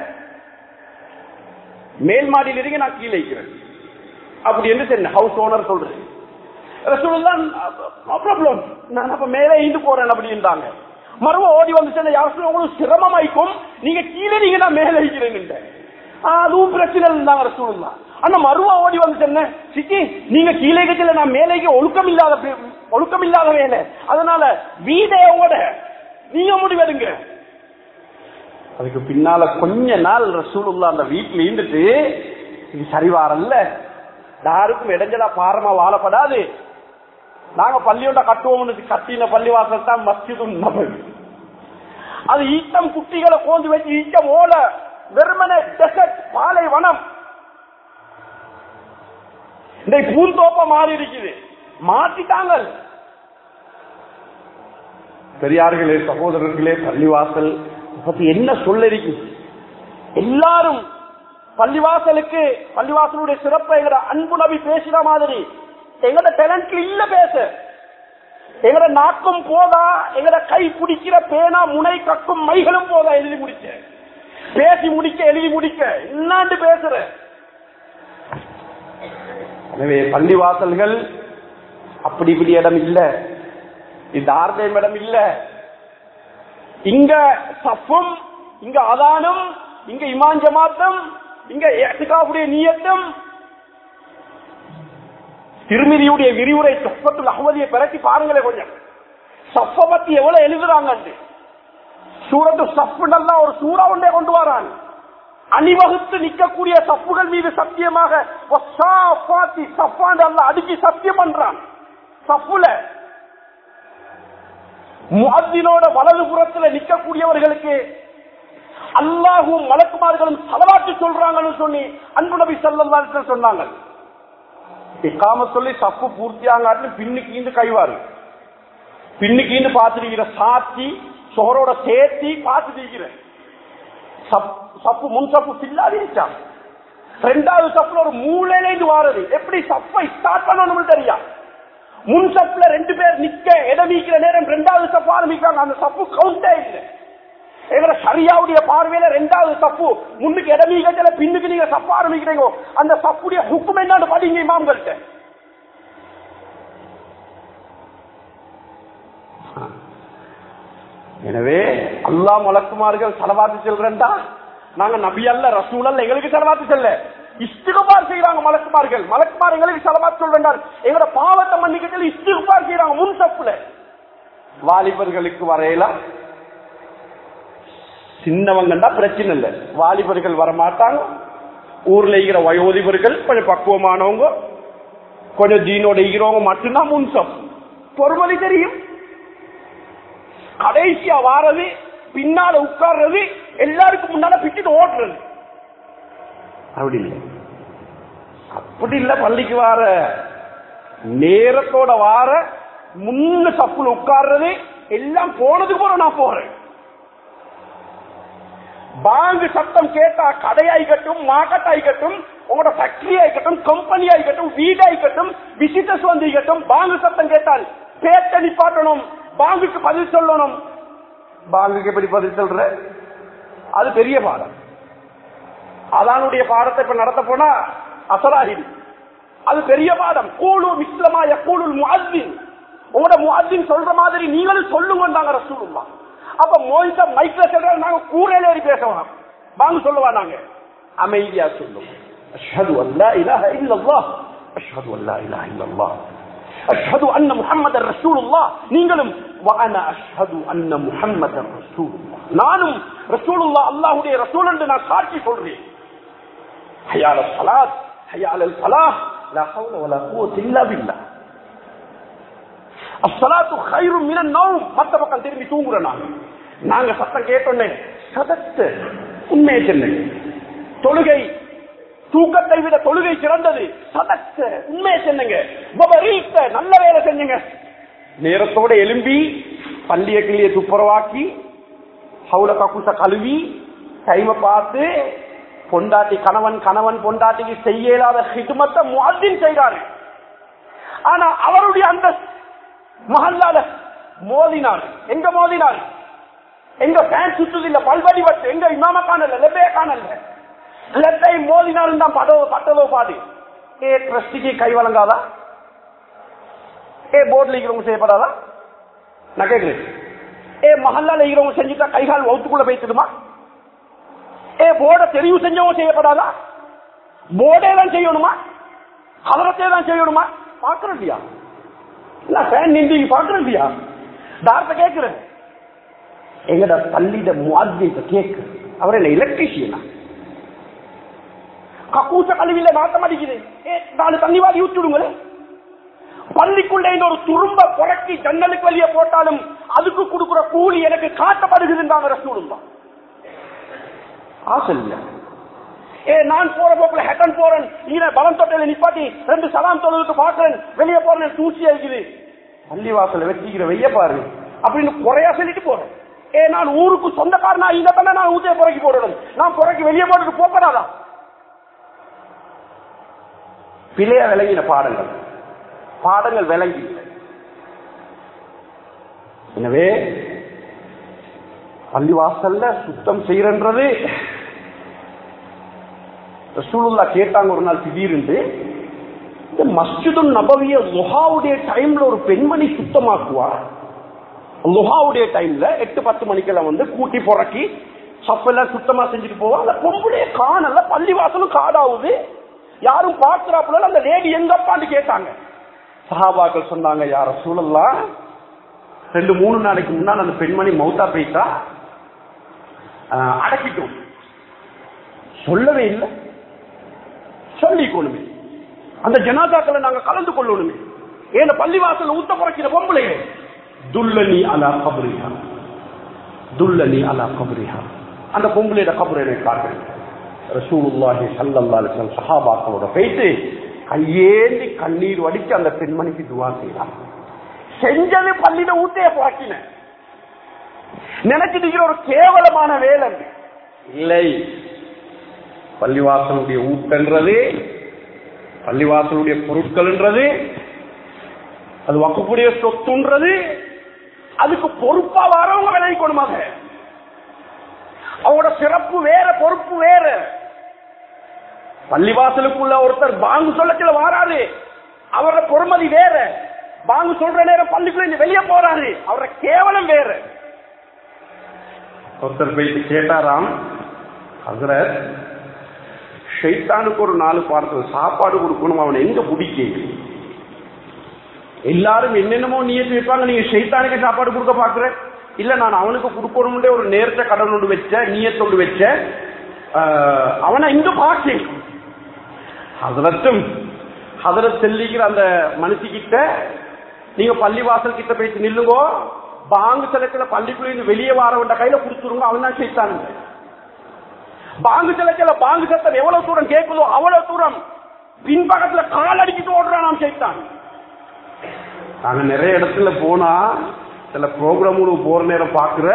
மேல் மாடியில் இருக்க நான் கீழே இருக்கிறேன் அப்படி என்று சொன்ன ஹவுஸ் ஓனர் சொல்றேன் ரசூலுல்லாஹ் நோ ப்ராப்ளம் நான் அப்ப மேலே இருந்து போறேன் அப்படின்றாங்க மறுவ ஓடி வந்து சொன்ன யார் சொல்ல உங்களுக்கு சிரமமாய்க்கும் நீங்க கீழே நீங்க நான் மேலே இருக்கிறேன் அதுவும் பிரச்சனை இருந்தாங்க ரசூலுல்லா ஆனா மறுவா ஓடி வந்து சொன்ன சிச்சி நீங்க கீழே கீழே நான் மேலே ஒழுக்கம் இல்லாத பே- ஒழுக்கம் இல்லாத வேலை அதனால வீடையோட நீங்க முடிவெடுங்க அதுக்கு பின்னால கொஞ்ச நாள் ரசூலுல்லா அந்த வீட்டுல இருந்துட்டு இது சரிவாரல்ல யாருக்கும் இடைஞ்சலா பாரமா வாழப்படாது நாங்க பள்ளியோட கட்டுவோம்னு கட்டின பள்ளிவாசல் தான் மஸ்ஜிது நபவி அது ஈட்டம் குட்டிகளை கோந்து வச்சு ஈட்டம் ஓல வெறுமனே டெசர்ட் பாலை வனம் இந்த பூந்தோப்ப மாறி இருக்குது மாத்திட்டாங்க பெரியார்களே சகோதரர்களே பள்ளிவாசல் பத்தி என்ன சொல்ல இருக்கு எல்லாரும் பள்ளிவாசலுக்கு பள்ளிவாசலுடைய சிறப்பை எங்கட அன்பு நபி பேசின மாதிரி எங்கட டேலண்ட்ல இல்ல பேச எங்கட நாக்கும் போதா எங்கட கை பிடிக்கிற பேனா முனை கக்கும் மைகளும் போதா எழுதி முடிக்க பேசி முடிக்க எழுதி முடிக்க என்னாண்டு பேசுற எனவே பள்ளிவாசல்கள் அப்படி இப்படி இடம் இல்ல இந்த ஆர்தயம் இடம் இல்ல இங்க சஃபும் இங்க அதானும் இங்க இமான் ஜமாத்தம் இங்க எட்டுக்காவுடைய நீயத்தும் திருமிதியுடைய விரிவுரை சஃபத்துல் அகமதியை பிறட்டி பாருங்களேன் கொஞ்சம் சஃப பத்தி எவ்வளவு எழுதுறாங்க சூரத்து சஃபுன்னா ஒரு சூறா ஒன்றே கொண்டு வரான் அணிவகுத்து நிற்கக்கூடிய சப்புகள் மீது சத்தியமாக வஸ்ஸாஃபாத்தி சஃபான்னு அல்லாஹ் அடுக்கி சத்தியம் பண்றான் சப்புல முஅத்தினோட வலது புறத்துல நிற்கக்கூடியவர்களுக்கு அல்லாஹும் மலக்குமார்களும் செலவாட்டு சொல்றாங்கன்னு சொல்லி அன்பு நபி ஸல்லல்லாஹு அலைஹி வஸல்லம் சொன்னாங்க இக்காம சொல்லி சப்பு பூர்த்தியாங்காட்டு பின்னுக்கு ஈந்து கைவாரு பின்னுக்கு ஈந்து பார்த்துருக்கிற சாத்தி சோரோட சேர்த்தி பார்த்துருக்கிற சப்பு முன் சப்பு சில்லாது இருக்கான் ரெண்டாவது சப்புல ஒரு மூலையில இருந்து வாரது எப்படி சப்பை ஸ்டார்ட் பண்ணணும்னு தெரியா முன் சப்புல ரெண்டு பேர் நிக்க இடம் நீக்கிற நேரம் ரெண்டாவது சப்பு ஆரம்பிக்கிறாங்க அந்த சப்பு கவுண்டே இல்லை எங்களை சரியாவுடைய பார்வையில ரெண்டாவது தப்பு முன்னுக்கு இடமீகத்துல பின்னுக்கு நீங்க தப்பு ஆரம்பிக்கிறீங்க அந்த தப்புடைய ஹுக்கும் என்னன்னு படிங்க இமாம்கள்ட்ட எனவே அல்லா மலக்குமார்கள் செலவாத்து செல்றா நாங்க நபி அல்ல ரசூல் அல்ல எங்களுக்கு செலவாத்து செல்ல இஸ்திகுபார் செய்யறாங்க மலக்குமார்கள் மலக்குமார் எங்களுக்கு செலவாத்து சொல்றாங்க எங்களோட பாவத்தை மன்னிக்கத்தில் இஸ்திகுபார் செய்யறாங்க முன் தப்புல வாலிபர்களுக்கு வரையலாம் சின்னவங்கன்னா பிரச்சனை இல்லை வாலிபர்கள் வரமாட்டாங்க ஊர்ல இருக்கிற வயோதிபர்கள் கொஞ்சம் பக்குவமானவங்க கொஞ்சம் தீனோட இருக்கிறவங்க மட்டும்தான் முன்சம் பொறுமதி தெரியும் கடைசியா வாரது பின்னால உட்கார்றது எல்லாருக்கும் முன்னால பிச்சுட்டு ஓடுறது அப்படி இல்லை அப்படி இல்ல பள்ளிக்கு வார நேரத்தோட வார முன்ன சப்புல உட்கார்றது எல்லாம் போனதுக்கு போற நான் போறேன் பாங்கு சத்தம் கேட்டா கடையாய்க்கட்டும் மார்க்கெட் ஆயிக்கட்டும் உங்களோட ஃபேக்டரி ஆயிக்கட்டும் கம்பெனி ஆயிக்கட்டும் வீடு ஆயிக்கட்டும் விசிட்டர்ஸ் வந்து இருக்கட்டும் பாங்கு சத்தம் கேட்டால் பேட்ட நிப்பாட்டணும் பாங்குக்கு பதில் சொல்லணும் பாங்குக்கு எப்படி பதில் சொல்ற அது பெரிய பாடம் அதானுடைய பாடத்தை இப்ப நடத்த போனா அசராகிது அது பெரிய பாடம் கூழு மிஸ்லமா கூழு முஅத்தின் உங்களோட முஅத்தின் சொல்ற மாதிரி நீங்களும் சொல்லுங்க ரசூலுல்லா அப்ப மோயிட்ட மைக்ல சொல்ற நாங்க கூரையில ஏறி பேசலாம் வாங்க சொல்லுவா நாங்க அமைதியா சொல்லும் அஷ்ஹது அல்லா இலாஹ இல்லல்லாஹ் அஷ்ஹது அல்லா இலாஹ இல்லல்லாஹ் அஷ்ஹது அன்ன முஹம்மதர் ரசூலுல்லாஹ் நீங்களும் வஅன அஷ்ஹது அன்ன முஹம்மதர் ரசூலுல்லாஹ் நானும் ரசூலுல்லாஹ் அல்லாஹ்வுடைய ரசூல் என்று நான் சாட்சி சொல்றேன் ஹையால ஸலாத் ஹையால ஃபலாஹ் லா ஹவுல வலா குவத்த இல்லா பில்லாஹ் அஸ்ஸலாத்து கைரும் மினன் நௌம் மத்த பக்கம் திரும்பி தூங்குற நாங்க நாங்க சத்தம் கேட்டோன்னே சதத்து உண்மையை சொன்னேன் தொழுகை தூக்கத்தை விட தொழுகை சிறந்தது சதத்த உண்மையை சொன்னங்க நல்ல வேலை செஞ்சுங்க நேரத்தோட எலும்பி பள்ளிய கிளிய துப்புரவாக்கி ஹவுல கக்குச கழுவி டைம பார்த்து பொண்டாட்டி கணவன் கணவன் பொண்டாட்டிக்கு செய்ய இயலாத ஹிதுமத்தை முஅத்தின் செய்றாரு ஆனா அவருடைய அந்த மஹல்லால மோதினார் எங்க மோதினார் எங்க ஃபேன் சுத்துது இல்ல பல்வடி வட்டு எங்க இமாம காணல லெப்பே காணல லெப்பை மோதினாலும் தான் படவோ பட்டதோ பாடு ஏ ட்ரஸ்டிக்கு கை வழங்காதா ஏ போர்டில் இருக்கிறவங்க செய்யப்படாதா நான் கேட்கிறேன் ஏ மஹல்லால இருக்கிறவங்க செஞ்சுட்டா கைகால் வவுத்துக்குள்ள போய்த்துடுமா ஏ போர்டை தெரிவு செஞ்சவங்க செய்யப்படாதா போர்டே தான் செய்யணுமா அவரத்தே தான் செய்யணுமா பாக்குறேன் இல்லையா இல்ல ஃபேன் நின்று பாக்குறேன் இல்லையா டாக்டர் கேட்கிறேன் எங்கட பள்ளியிட முவாத்தியத்தை கேக்கு அவர் என்ன எலக்ட்ரிஷியனா கக்கூச கழுவில நாட்டம் அடிக்குது ஏ நாலு தண்ணி வாரி ஊற்றி விடுங்களே பள்ளிக்குள்ள இந்த ஒரு துரும்ப புரட்டி ஜன்னலுக்கு வெளியே போட்டாலும் அதுக்கு கொடுக்குற கூலி எனக்கு காட்டப்படுகிறதுன்றாங்க ரசூலும் தான் ஆசை இல்லை ஏ நான் போற போக்குல ஹெட்டன் போறேன் நீங்க பலம் தொட்டையில நிப்பாட்டி ரெண்டு சலாம் தொழுதுக்கு பாக்குறேன் வெளியே போறேன் தூசி அடிக்குது பள்ளி வாசல வச்சுக்கிற வெய்ய பாரு அப்படின்னு குறையா சொல்லிட்டு போறேன் ஏ நான் ஊருக்கு சொந்தக்காரனா இந்த தானே நான் ஊத்தைய புறக்கி போடணும் நான் புறக்கி வெளியே போட்டுட்டு போப்படாதா பிழைய விளங்கின பாடங்கள் பாடங்கள் விளங்கி இல்லை. எனவே பள்ளிவாசல்ல சுத்தம் செய்யறன்றது ரசூலுல்லா கேட்டாங்க ஒரு நாள் திடீர்னு இந்த மஸ்ஜிது நபவிய லுஹாவுடைய டைம்ல ஒரு பெண்மணி சுத்தமாக்குவா லுஹாவுடைய டைம்ல எட்டு பத்து மணிக்கெல்லாம் வந்து கூட்டி புறக்கி சப்பெல்லாம் சுத்தமா செஞ்சுட்டு போவா அந்த பொம்புடைய காணல பள்ளிவாசலும் காடாவுது யாரும் பார்க்கிறாப்புல அந்த லேடி எங்கப்பான்னு கேட்டாங்க சஹாபாக்கள் சொன்னாங்க யார சூழல்லாம் ரெண்டு மூணு நாளைக்கு முன்னாடி அந்த பெண்மணி மௌத்தா போயிட்டா ஆஹ், அடக்கிட்டோம் சொல்லவே இல்லை சொல்லிக்கொள்ளுமே அந்த ஜனாதாக்களை நாங்க கலந்து கொள்ளணுமே ஏன் பள்ளிவாசல் ஊத்த குறைக்கிற பொம்பளையே துல்லனி அலா கபரிஹா துல்லனி அலா கபரிஹா அந்த பொம்பளையோட கபரை எனக்கு காட்டுறேன் ரசூலுல்லாஹி ஸல்லல்லாஹு அலைஹி வஸல்லம் சஹாபாக்களோட போயிட்டு கையேந்தி கண்ணீர் வடிச்சு அந்த பெண்மணிக்கு துவா செய்யலாம் செஞ்சது பள்ளியில ஊத்தைய பாக்கின நினைச்சிட்டு இருக்கிற ஒரு கேவலமான வேலை இல்லை பள்ளிவாசலுடைய ஊட்டன்றது பள்ளிவாசலுடைய பொருட்கள்ன்றது அது வக்குப்புடைய சொத்துன்றது அதுக்கு பொறுப்பா வரவங்க விளைவிக்கணுமாக அவங்களோட சிறப்பு வேற பொறுப்பு வேற பள்ளிவாசலுக்குள்ள ஒருத்தர் பாங்கு சொல்லத்துல வாராரு அவரோட பொறுமதி வேற பாங்கு சொல்ற நேரம் பள்ளிக்குள்ள இருந்து வெளியே போறாரு அவரோட கேவலம் வேற ஒருத்தர் போயிட்டு கேட்டாராம் ஹசரத் ஷைத்தானுக்கு ஒரு நாலு பார்த்து சாப்பாடு கொடுக்கணும் அவனை எங்க பிடிக்க எல்லாரும் என்னென்னமோ நீயத்து வைப்பாங்க நீங்க ஷைத்தானுக்கு சாப்பாடு கொடுக்க பாக்குற இல்ல நான் அவனுக்கு கொடுக்கணும்னே ஒரு நேர்த்த கடனோடு வச்ச நீயத்தோடு வச்ச ஆஹ், அவனை இங்க பார்த்தேன் ஹதரத்தும் ஹதரத் செல்லிக்கிற அந்த மனுஷிக்கிட்ட நீங்க பள்ளிவாசல் கிட்ட போயிட்டு நில்லுங்கோ பாங்கு செலக்கிற பள்ளிக்குள்ள இருந்து வெளியே வாரவன்ட கையில கொடுத்துருங்க அவன் தான் ஷைத்தானுங்க பாங்கு செலக்கல பாங்கு சத்தம் எவ்வளவு தூரம் கேட்குதோ அவ்வளவு தூரம் பின்பக்கத்துல கால் அடிக்கிட்டு ஓடுறான் நாம் செய்தான் நாங்க நிறைய இடத்துல போனா சில ப்ரோக்ராம் போற நேரம் பாக்குற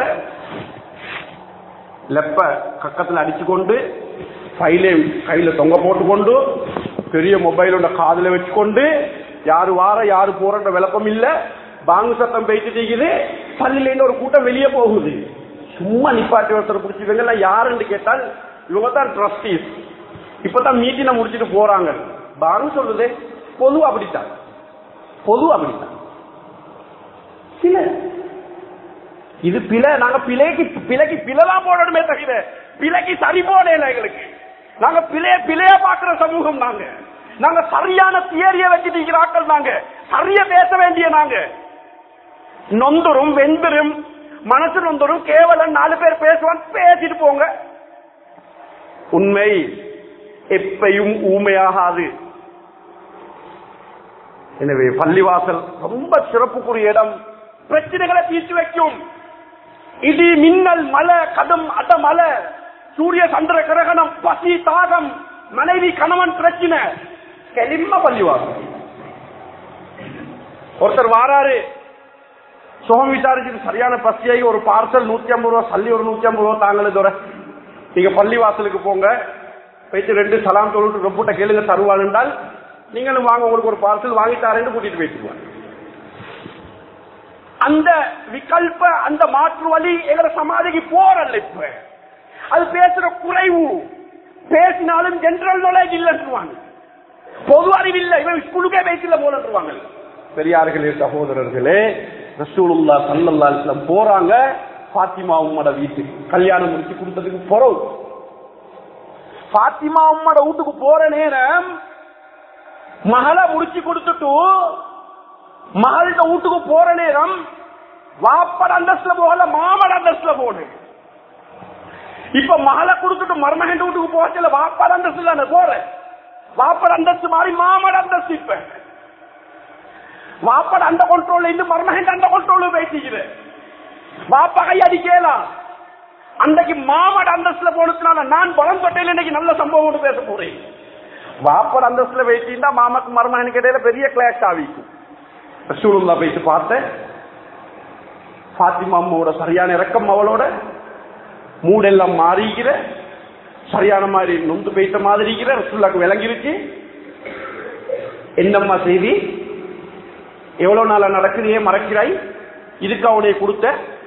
லெப்ப கக்கத்துல அடிச்சு கொண்டு ஃபைலே கையில தொங்க போட்டு கொண்டு பெரிய மொபைலோட காதுல வச்சுக்கொண்டு யாரு வார யாரு போறன்ற விளக்கம் இல்ல பாங்கு சத்தம் போயிட்டு இருக்குது பள்ளியில இருந்து ஒரு கூட்டம் வெளியே போகுது சும்மா நிப்பாட்டி ஒருத்தர் பிடிச்சிருங்க எல்லாம் யாருன்னு கேட்டால் இவங்க தான் ட்ரஸ்டீஸ் இப்பதான் மீட்டினை முடிச்சிட்டு போறாங்க பாங்கு சொல்லுது பொது அப்படித்தான் பொது அப்படித்தான் சில இது பிழை நாங்க பிழைக்கு பிழைக்கு பிழைதான் போடணுமே தவிர பிழைக்கு சரி போடல எங்களுக்கு நாங்க பிழைய பிழைய பாக்குற சமூகம் நாங்க நாங்க சரியான தியரிய வச்சுட்டு இருக்கிற ஆட்கள் நாங்க சரியா பேச வேண்டிய நாங்க நொந்தரும் வெந்தரும் மனசு நொந்தரும் கேவலம் நாலு பேர் பேசுவான் பேசிட்டு போங்க உண்மை எப்பையும் ஊமையாகாது எனவே பள்ளிவாசல் ரொம்ப சிறப்புக்குரிய இடம் பிரச்சனைகளை தீர்த்து வைக்கும் இடி மின்னல் மலை கடும் அட மலை சூரிய சந்திர கிரகணம் பசி தாகம் மனைவி கணவன் பிரச்சனை கெளிம பள்ளிவாசல் ஒருத்தர் வாராரு சுகம் விசாரிச்சுட்டு சரியான பசியாகி ஒரு பார்சல் நூத்தி ஐம்பது ரூபா சல்லி ஒரு நூத்தி ஐம்பது ரூபா தாங்களே தூர நீங்க பள்ளி வாசலுக்கு போங்க போயிட்டு ரெண்டு சலாம் தொழுட்டு ரொம்பட்ட கேளுங்க தருவாள் என்றால் நீங்களும் வாங்க உங்களுக்கு ஒரு பார்சல் வாங்கிட்டாரேன்னு கூட்டிட்டு போயிட்டுருவாங்க அந்த விகல்ப அந்த மாற்று வழி எங்களை சமாதிக்கு போறல்ல இப்ப அது பேசுற குறைவு பேசினாலும் ஜெனரல் நாலேஜ் இல்லைன்றுவாங்க பொது அறிவு இல்லை இவன் ஸ்கூலுக்கே பேசல போலன்றுவாங்க பெரியார்களே சகோதரர்களே ரசூலுல்லா சல்லல்லா அலிஸ்லாம் போறாங்க பாத்திமா உம்மட வீட்டுக்கு கல்யாணம் முடிச்சு கொடுத்ததுக்கு போறோம் பாத்திமா உம்மட வீட்டுக்கு போற நேரம் மகளை முடிச்சு கொடுத்துட்டு மகள்கிட்ட வீட்டுக்கு போற நேரம் வாப்பட அந்தஸ்துல போகல மாமட அந்தஸ்துல போடு இப்ப மகளை கொடுத்துட்டு மருமகன் வீட்டுக்கு போகல வாப்பட அந்தஸ்து தானே போற வாப்பட அந்தஸ்து மாறி மாமட அந்தஸ்து இப்ப வாப்பட அந்த கண்ட்ரோல் இருந்து மருமகன் அந்த கண்ட்ரோல் பேசிக்குது வாப்பா கை அடிக்கலாம் அன்றைக்கு மாமட அந்தஸ்துல போனதுனால நான் பலம் பட்டேன் இன்னைக்கு நல்ல சம்பவம் பேச போறேன் வாப்பட அந்தஸ்துல பேசிட்டா மாமாக்கு மருமகனுக்கு இடையில பெரிய கிளாஸ் ஆவிக்கும் ரசூலுல்லா போயிட்டு பார்த்தேன் பாத்திமா அம்மாவோட சரியான இறக்கம் அவளோட மூடெல்லாம் மாறிக்கிற சரியான மாதிரி நொந்து போயிட்ட மாதிரி இருக்கிற ரசூல்லாக்கு விளங்கிருச்சு என்னம்மா செய்தி எவ்வளவு நாளா நடக்குது ஏன் மறக்கிறாய் இதுக்கு அவனை கொடுத்த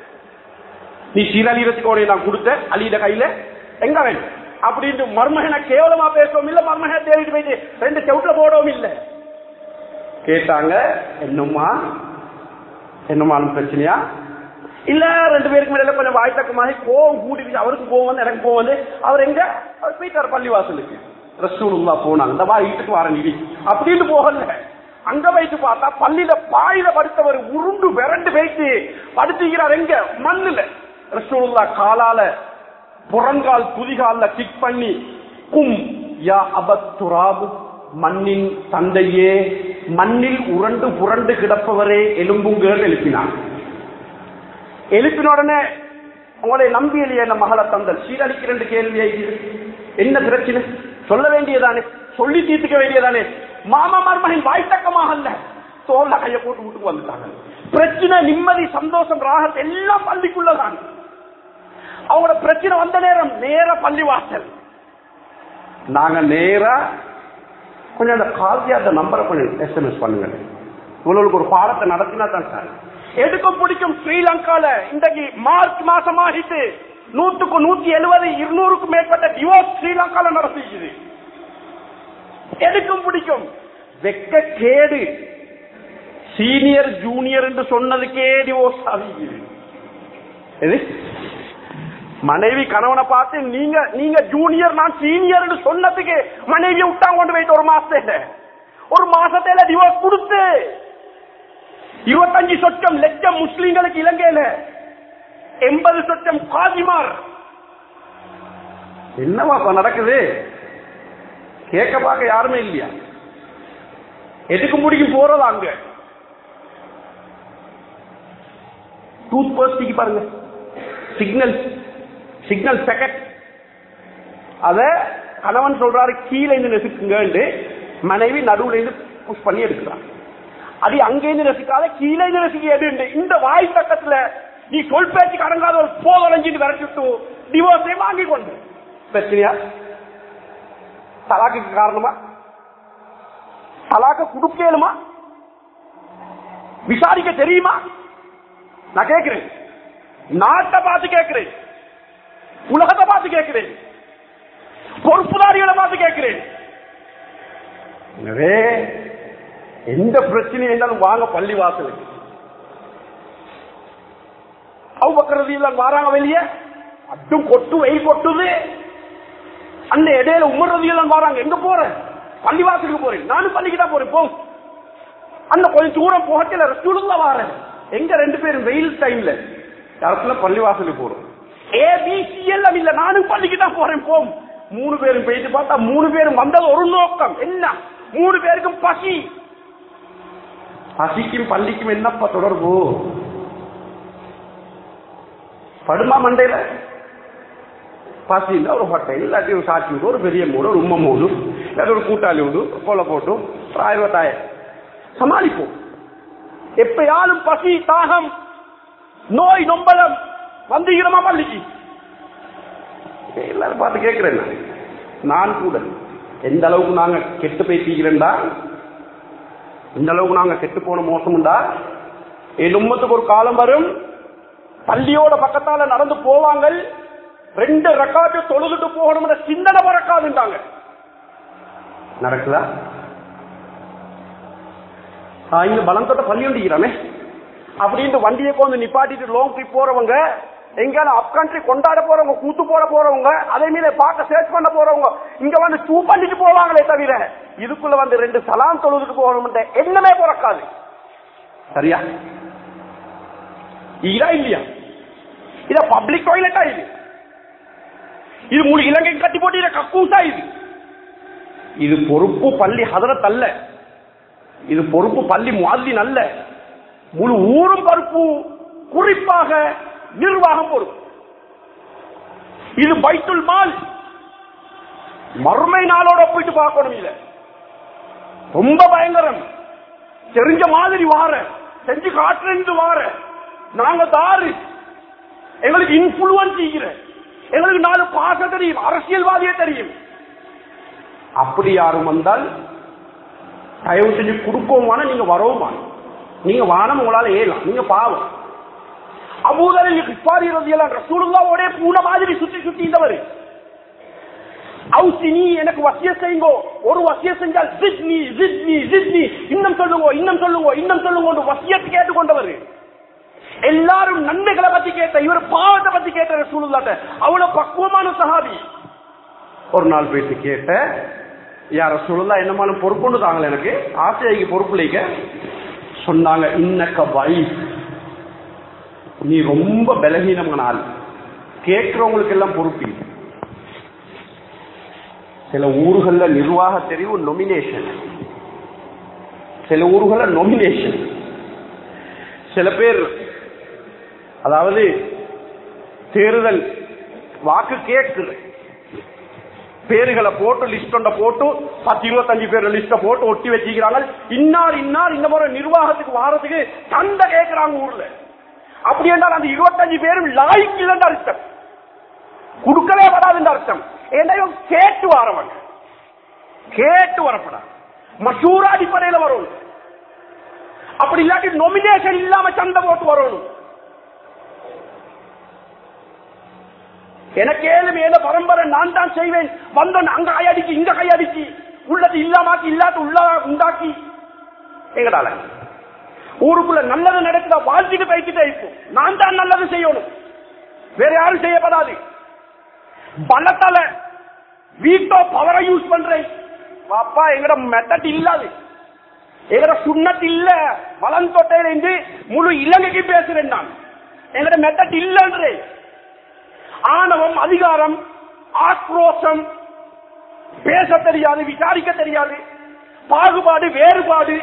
நீ சீரழியத்துக்கு அவனை நான் கொடுத்த அலியிட கையில எங்க வேண்டும் அப்படின்ட்டு மர்மகனை கேவலமா பேசவும் இல்ல மர்மகனை தேடிட்டு போயிட்டு ரெண்டு செவுட்ல போடவும் இல்லை கேட்டாங்க என்னம்மா என்னம்மாலும் பிரச்சனையா இல்ல ரெண்டு பேருக்கு மேல கொஞ்சம் வாய் தக்கமாக கோவம் கூடிடுச்சு அவருக்கு கோவம் வந்து எனக்கு கோவம் வந்து அவர் எங்க அவர் போயிட்டார் பள்ளிவாசலுக்கு ரசூலுல்லா போனாங்க இந்த வா வீட்டுக்கு வாரன் இடி அப்படின்னு போகல அங்க போயிட்டு பார்த்தா பள்ளியில பாயில படுத்தவர் உருண்டு விரண்டு போயிட்டு படுத்துக்கிறார் எங்க மண்ணுல ரசூலுல்லா காலால புறங்கால் குதிகால கிக் பண்ணி கும் யா அபத் துராபு மண்ணின் தந்தையே மண்ணில் உருண்டு புரண்டு கிடப்பவரே எலும்புங்கள் எழுப்பினான் எழுப்பின உடனே உங்களை நம்பியலையே என்ன மகளை தந்தல் சீரழிக்கு ரெண்டு கேள்வி ஆயிடுது. என்ன பிரச்சனை சொல்ல வேண்டியதானே சொல்லி தீர்த்துக்க வேண்டியதானே மாமா மருமகன் வாய்த்தக்கமாக அல்ல தோல்ல கைய போட்டு வீட்டுக்கு வந்துட்டாங்க பிரச்சனை நிம்மதி சந்தோஷம் ராகத் எல்லாம் பள்ளிக்குள்ளதான் அவங்களோட பிரச்சனை வந்த நேரம் நேர பள்ளி வாசல் நாங்க நேரா கொஞ்சம் அந்த கால்வியாத நம்பரை கொஞ்சம் எஸ்எம்எஸ் பண்ணுங்க உங்களுக்கு ஒரு பாடத்தை நடத்தினா தான் சார் எடுக்க பிடிக்கும் ஸ்ரீலங்கால இன்றைக்கு மார்ச் மாசம் ஆகிட்டு நூத்துக்கு நூத்தி எழுபது இருநூறுக்கும் மேற்பட்ட டிவோர்ஸ் ஸ்ரீலங்கால நடத்திக்குது எடுக்கும் பிடிக்கும் வெக்க கேடு சீனியர் ஜூனியர் என்று சொன்னதுக்கே டிவோர்ஸ் ஆகிக்குது எது மனைவி கணவனை பார்த்து நீங்க நீங்க ஜூனியர் நான் சீனியர் சொன்னதுக்கு மனைவியை விட்டா கொண்டு போயிட்டு ஒரு மாசத்துல ஒரு மாசத்துல டிவோர்ஸ் கொடுத்து இருபத்தஞ்சு சொச்சம் லட்சம் முஸ்லீம்களுக்கு இலங்கையில எண்பது சொச்சம் காதிமார் என்னவாப்பா நடக்குது கேட்க பார்க்க யாருமே இல்லையா எதுக்கு முடிக்கும் போறது அங்க டூத் பேஸ்டிக்கு பாருங்க சிக்னல் சிக்னல் பேக்கெட் அத கணவன் சொல்றாரு கீழே இருந்து நெசுக்குங்க மனைவி நடுவுல இருந்து புஷ் பண்ணி எடுக்கிறான் அது அங்கேருந்து ரசிக்காத கீழே இருந்து ரசிக்க எது இந்த வாய் பக்கத்துல நீ சொல் பேச்சுக்கு அடங்காத ஒரு போதலைஞ்சிட்டு விரட்டிட்டு டிவோர்ஸை வாங்கி கொண்டு பிரச்சனையா தலாக்கு காரணமா தலாக்க குடுக்கலுமா விசாரிக்க தெரியுமா நான் கேட்கிறேன் நாட்டை பார்த்து கேட்கிறேன் உலகத்தை பார்த்து கேட்கிறேன் பொறுப்புதாரிகளை பார்த்து கேட்கிறேன் எனவே எந்த பிரச்சனை இருந்தாலும் வாங்க பள்ளி வாசலுக்கு அவ்வக்கிறதையெல்லாம் வராங்க வெளியே அட்டும் கொட்டு வெயில் கொட்டுது அந்த இடையில உமர்றதையெல்லாம் வராங்க எங்க போறேன் பள்ளி வாசலுக்கு போறேன் நானும் பள்ளிக்கு தான் போறேன் போ அந்த கொஞ்சம் தூரம் போகட்டில ரெஸ்டூலுங்க வரேன் எங்க ரெண்டு பேரும் வெயில் டைம்ல இடத்துல பள்ளி வாசலுக்கு போறோம் ஏபிசி எல்லாம் இல்ல நானும் பள்ளிக்கு தான் போறேன் போம் மூணு பேரும் போயிட்டு பார்த்தா மூணு பேரும் வந்தது ஒரு நோக்கம் என்ன மூணு பேருக்கும் பசி பசிக்கும் பள்ளிக்கும் என்னப்பா தொடர்பு படுமா மண்டையில பசி இல்ல ஒரு ஹோட்டல் இல்லாட்டி ஒரு சாட்சி விடு ஒரு பெரிய மூடு ஒரு உம்ம மூடு இல்லாட்டி ஒரு கூட்டாளி விடு கொலை போட்டு ஆயிரத்தாய சமாளிப்போம் எப்பயாலும் பசி தாகம் நோய் நொம்பலம் வந்துகிறோமா பள்ளிக்கு எல்லாரும் பார்த்து கேட்கிறேன் நான். நான் கூட எந்த அளவுக்கு நாங்க கெட்டு போய் தீக்கிறேன்டா இந்த அளவுக்கு நாங்க கெட்டு போன மோசம்டா என் உம்மத்துக்கு ஒரு காலம் வரும் பள்ளியோட பக்கத்தால நடந்து போவாங்க ரெண்டு ரெக்கார்டு தொழுதுட்டு போகணும்ன்ற சிந்தனை பறக்காதுன்றாங்க நடக்குதா ஆ, இங்க பலந்தோட்ட பள்ளி ஒண்டிக்கிறாமே அப்படின்ட்டு வண்டியை கொண்டு நிப்பாட்டிட்டு லாங் ட்ரிப் போறவங்க எங்கேயாலும் அப் கண்ட்ரி கொண்டாட போறவங்க கூத்து போட போறவங்க அதே மீது பார்க்க சர்ச் பண்ண போறவங்க இங்க வந்து சூ பண்ணிட்டு போவாங்களே தவிர இதுக்குள்ள வந்து ரெண்டு சலாம் தொழுதுட்டு போகணும் என்னமே பிறக்காது சரியா இதா இல்லையா இத பப்ளிக் டாய்லெட்டா இது இது முழு இலங்கை கட்டி போட்டு இத கக்கூசா இது இது பொறுப்பு பள்ளி ஹதரத் அல்ல இது பொறுப்பு பள்ளி மாதிரி அல்ல முழு ஊரும் பொறுப்பு குறிப்பாக நிர்வாகம் பொறுப்பு இது பைத்துல் மால் மறுமை நாளோட போயிட்டு பார்க்கணும் இல்ல ரொம்ப பயங்கரம் தெரிஞ்ச மாதிரி வார செஞ்சு காட்டுறது வார நாங்க தாரு எங்களுக்கு இன்ஃபுளுவன்ஸ் செய்கிற எங்களுக்கு நாலு பாச தெரியும் அரசியல்வாதியே தெரியும் அப்படி யாரும் வந்தால் தயவு செஞ்சு கொடுப்போமான நீங்க வரவுமா நீங்க வானம் உங்களால ஏலாம் நீங்க பாவம் அபூதரில் இஃபாரி ரதியெல்லாம் ரசூலுல்லாவோட பூனை மாதிரி சுத்தி சுத்தி இருந்தவர் அவுசினி எனக்கு வசிய செய்யுங்கோ ஒரு வசிய செஞ்சால் ஜித்னி ஜித்னி ஜித்னி இன்னும் சொல்லுங்க இன்னும் சொல்லுங்க இன்னும் சொல்லுங்க வசியத்தை கேட்டுக்கொண்டவர் எல்லாரும் நன்மைகளை பத்தி கேட்ட இவர் பாவத்தை பத்தி கேட்ட ரசூலுல்லாட்ட அவ்வளவு பக்குவமான சஹாபி ஒரு நாள் போயிட்டு கேட்ட யார சொல்லலாம் என்னமான பொறுப்புன்னு தாங்களே எனக்கு ஆசைக்கு பொறுப்பு இல்லைங்க சொன்னாங்க இன்னக்க வைஃப் நீ ரொம்ப பலகீனமான ஆள் கேட்கிறவங்களுக்கு எல்லாம் பொறுப்பு இல்லை. சில ஊர்கள்ல நிர்வாக தெரிவு நொமினேஷன் சில ஊர்கள்ல நொமினேஷன் சில பேர் அதாவது தேர்தல் வாக்கு கேட்குது பேருகளை போட்டு லிஸ்ட் ஒன்றை போட்டு பத்து இருபத்தஞ்சு பேர் லிஸ்ட போட்டு ஒட்டி வச்சுக்கிறாங்க இன்னார் இன்னார் இந்த முறை நிர்வாகத்துக்கு வாரத்துக்கு சண்டை கேட்கிறாங்க ஊர்ல அப்படி என்றால் அந்த இருபத்தஞ்சு பேரும் லாய்க்கு இல்லைன்ற அர்த்தம் கொடுக்கவே படாதுன்ற அர்த்தம் என்னையும் கேட்டு வரவங்க கேட்டு வரப்படாது மசூரா அடிப்படையில வரும் அப்படி இல்லாட்டி நொமினேஷன் இல்லாம சண்டை போட்டு வரணும் எனக்கு ஏழும் ஏதோ பரம்பரை நான் தான் செய்வேன் வந்தோம் அங்க கையடிச்சு இங்க கையடிச்சு உள்ளது இல்லாமாக்கி இல்லாத உள்ள உண்டாக்கி எங்கடால ஊருக்குள்ள நல்லது நடக்குதா வாழ்த்துட்டு போய்கிட்டே இருக்கும் நான் தான் நல்லது செய்யணும் வேற யாரும் செய்யப்படாது பலத்தால வீட்டோ பவரை யூஸ் பண்றேன் பாப்பா எங்கட மெத்தட் இல்லாது எங்கட சுண்ணத் இல்ல வளந்தொட்டையில இருந்து முழு இலங்கைக்கு பேசுறேன் நான் எங்கட மெத்தட் இல்லன்றேன் ஆணவம் அதிகாரம் ஆக்ரோஷம் பேச தெரியாது விசாரிக்க தெரியாது பாகுபாடு வேறுபாடு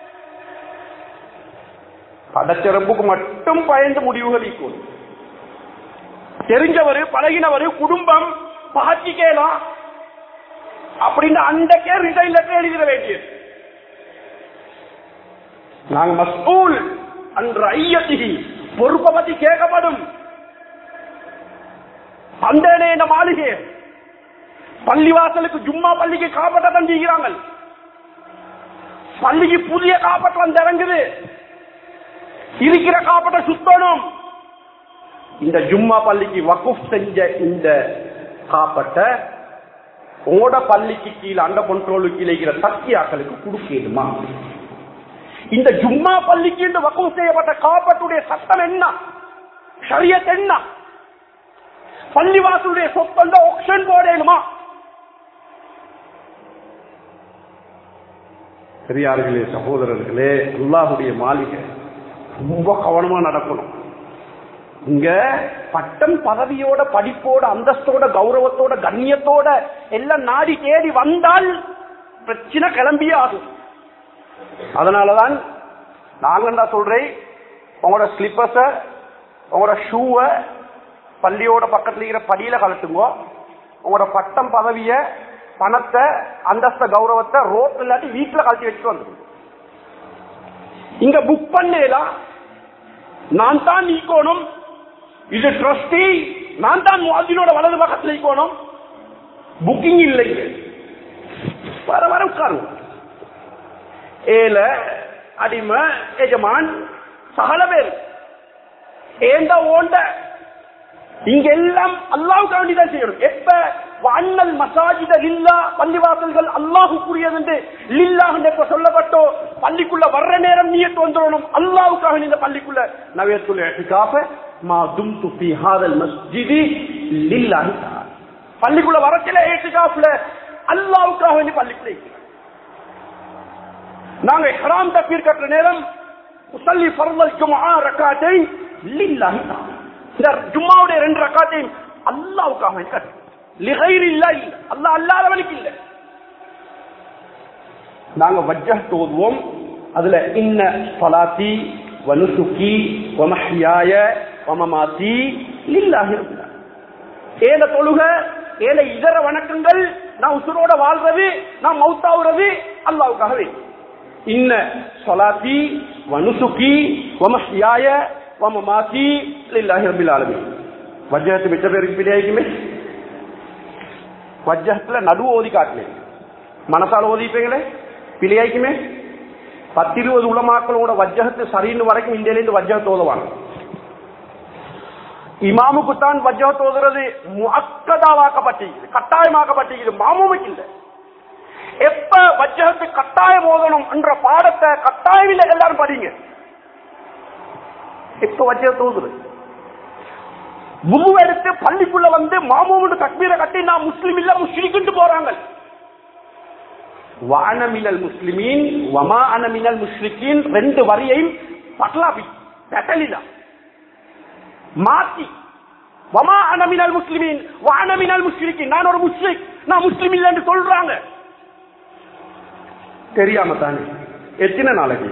படச்சிறப்புக்கு மட்டும் பயந்து முடிவுகள் ஈக்கும் தெரிஞ்சவர் பழகினவர் குடும்பம் பாத்திக்கலாம் அப்படின்னு அன்றைக்கே ரிசைன் லெட்டர் எழுதிட வேண்டியது நாங்க மஸ்கூல் அன்று ஐயத்திகி பொறுப்பை பத்தி கேட்கப்படும் வந்தேனே இந்த மாளிகை பள்ளிவாசலுக்கு ஜும்மா பள்ளிக்கு காப்பட்ட தந்திக்கிறாங்க பள்ளிக்கு புதிய காப்பட்டு வந்து இறங்குது இருக்கிற காப்பட்ட சுத்தணும் இந்த ஜும்மா பள்ளிக்கு வகுப் செஞ்ச இந்த காப்பட்ட உங்களோட பள்ளிக்கு கீழே அண்ட கண்ட்ரோலுக்கு கீழே இருக்கிற சத்தியாக்களுக்கு கொடுக்கணுமா இந்த ஜும்மா பள்ளிக்கு இந்த வகுப்பு செய்யப்பட்ட காப்பட்டுடைய சட்டம் என்ன ஷரியத் என்ன பள்ளிவாசலுடைய சொத்தந்த ஆக்ஷன் போடணுமா பெரியார்களே சகோதரர்களே அல்லாஹுடைய மாளிகை ரொம்ப கவனமா நடக்கணும் இங்க பட்டம் பதவியோட படிப்போட அந்தஸ்தோட கௌரவத்தோட கண்ணியத்தோட எல்லாம் நாடி தேடி வந்தால் பிரச்சனை கிளம்பியே ஆகும் அதனாலதான் நாங்க என்ன சொல்றேன் உங்களோட ஸ்லிப்பர்ஸ உங்களோட ஷூவை பள்ளியோட பக்கத்துல இருக்கிற படியில கலட்டுங்க உங்களோட பட்டம் பதவிய பணத்தை அந்தஸ்த கௌரவத்தை ரோட்ல இல்லாட்டி வீட்டுல கழட்டி வச்சுட்டு வந்துடும் இங்க புக் பண்ணேலாம் நான் தான் நீக்கணும் இது ட்ரஸ்டி நான் தான் மாதினோட வலது பக்கத்தில் நீக்கணும் புக்கிங் இல்லைங்க வர வர உட்காருங்க ஏல அடிமை எஜமான் சகல பேர் ஏண்ட ஓண்ட இங்க எல்லாம் அல்லாவுக்கு வேண்டிதான் செய்யணும் எப்ப அண்ணல் மசாஜித லில்லா பள்ளிவாசல்கள் அல்லாஹுக்குரியது என்று லில்லாஹ் எப்ப சொல்லப்பட்டோ பள்ளிக்குள்ள வர்ற நேரம் நீயத்து வந்துடணும் அல்லாவுக்காக இந்த பள்ளிக்குள்ள நவேத்துல் எஹ்திகாஃப மா தும்து ஃபீ ஹாதல் மஸ்ஜிதி லில்லாஹி தஆலா பள்ளிக்குள்ள வரச்சில எஹ்திகாஃப்ல அல்லாவுக்காக வேண்டி பள்ளிக்குள்ள இருக்கிறோம். நாங்க ஹராம் தப்பீர் கட்டுற நேரம் முசல்லி ஃபர்தல் ஜும்ஆ ரக்காத்தை லில்லாஹி தஆலா இந்த ஜும்மாவுடைய ரெண்டு ரக்காத்தையும் அல்லாவுக்காக வேண்டி கட்டு லிகைர் இல்ல இல்ல அல்லாஹ் அல்லாதவனுக்கு இல்ல நாங்க வஜ்ஜஹ் ஓதுவோம் அதுல இன்ன ஸலாத்தி வனுசுகி வமஹ்யாய வமமாத்தி லில்லாஹி ரப்பில் ஆலமீன். ஏல தொழுக ஏல இதர வணக்கங்கள் நான் உசுரோட வாழ்றது நான் மௌத்தாவுறது அல்லாவுக்காகவே இன்ன சொலாத்தி வனுசுகி வமஹ்யாய வமமாத்தி லில்லாஹி ரப்பில் ஆலமீன் வஜ்ஜஹத்து மிச்ச பேருக்கு பிரியாய்க்குமே வஜ்ஜஹத்துல நடு ஓதி காட்டினேன் மனசால ஓதிப்பீங்களே பிள்ளையாய்க்குமே பத்திருபது உலமாக்களோட வஜ்ஜகத்து சரின்னு வரைக்கும் இந்தியிலிருந்து வஜ்ஜகத்து ஓதுவாங்க இமாமுக்கு தான் வஜ்ஜகத்து ஓதுறது முக்கதாவாக்கப்பட்டிருக்குது கட்டாயமாக்கப்பட்டிருக்குது மாமுமுக்கு இல்லை எப்ப வஜ்ஜகத்து கட்டாயம் ஓதணும் என்ற பாடத்தை கட்டாயம் இல்லை எல்லாரும் படிங்க எப்ப வஜ்ஜகத்து ஓதுறது முழு எடுத்து பள்ளிக்குள்ள வந்து மாமூமுண்டு தக்பீரை கட்டி நான் முஸ்லிம் இல்ல முஸ்லிக்குண்டு போறாங்க வானமினல் முஸ்லிமீன் வமா அனமினல் முஸ்லிக்கின் ரெண்டு வரியையும் பட்லாபி பெட்டலிலா மாத்தி வமா அனமினல் முஸ்லிமீன் வானமினல் முஸ்லிக்கின் நான் ஒரு முஸ்லிக் நான் முஸ்லிம் இல்லைன்னு சொல்றாங்க தெரியாம தானே எத்தனை நாளைக்கு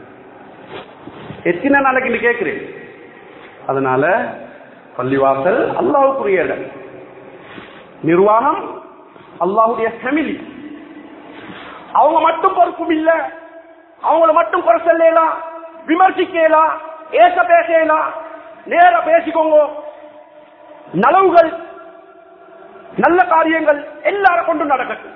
எத்தனை நாளைக்கு கேட்கிறேன் அதனால பள்ளிவாசல் அல்லாவுக்குரிய இடம் நிர்வாகம் அல்லாஹுடைய ஃபேமிலி அவங்க மட்டும் பொறுப்பும் இல்ல அவங்கள மட்டும் குறை சொல்லலாம் விமர்சிக்கலாம் ஏச பேசலாம் நேர பேசிக்கோங்க நலவுகள் நல்ல காரியங்கள் எல்லாரும் கொண்டு நடக்கட்டும்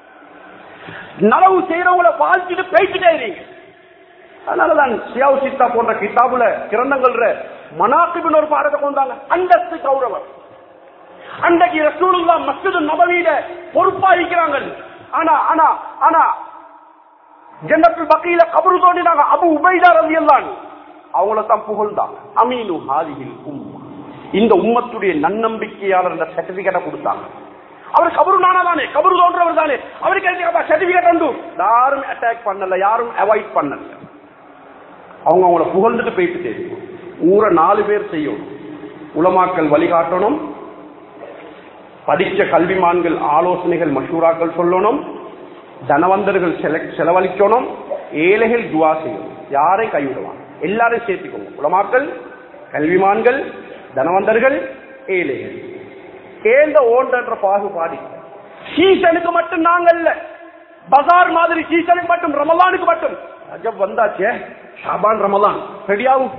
நலவு செய்யறவங்கள வாழ்த்துட்டு பேசிட்டே இருங்க அதனாலதான் சியாவு சித்தா போன்ற கிதாபுல கிரந்தங்கள்ல மனாக்கிபின் ஒரு பாடத்தை கொண்டாங்க அந்தஸ்து கௌரவம் அன்றைக்கு ரசூலுல்லா மஸ்ஜிது நபவியில பொறுப்பா இருக்கிறாங்க ஆனா ஆனா ஆனா ஜன்னத்துல் பக்கியில கபரு தோண்டினாங்க அபு உபைதா ரவி எல்லாம் அவங்கள தான் புகழ்ந்தாங்க அமீனு ஹாதிகில் உம்மா இந்த உம்மத்துடைய நன்னம்பிக்கையாளர் என்ற சர்டிபிகேட்டை கொடுத்தாங்க அவர் கபரு நானா தானே கபரு தோன்றவர் தானே அவருக்கு சர்டிபிகேட் உண்டு யாரும் அட்டாக் பண்ணல யாரும் அவாய்ட் பண்ணல அவங்க அவங்கள புகழ்ந்துட்டு போயிட்டு தெரியும் ஊரை நாலு பேர் செய்யணும் உலமாக்கள் வழிகாட்டணும் படிச்ச கல்விமான்கள் ஆலோசனைகள் மஷூராக்கள் சொல்லணும் தனவந்தர்கள் செல- செலவழிக்கணும் ஏழைகள் துவா செய்யணும் யாரை கைவிடுவாங்க எல்லாரையும் சேர்த்துக்கோங்க உலமாக்கள் கல்விமான்கள் தனவந்தர்கள் ஏழைகள் ஏந்த ஓன்ற பாகுபாடு இல்லை. சீசனுக்கு மட்டும் நாங்கல்ல பசார் மாதிரி சீசனுக்கு மட்டும் ரமலானுக்கு மட்டும் ரஜப் வந்தாச்சே ஷாபான் ரமலான் ரெடியாகும்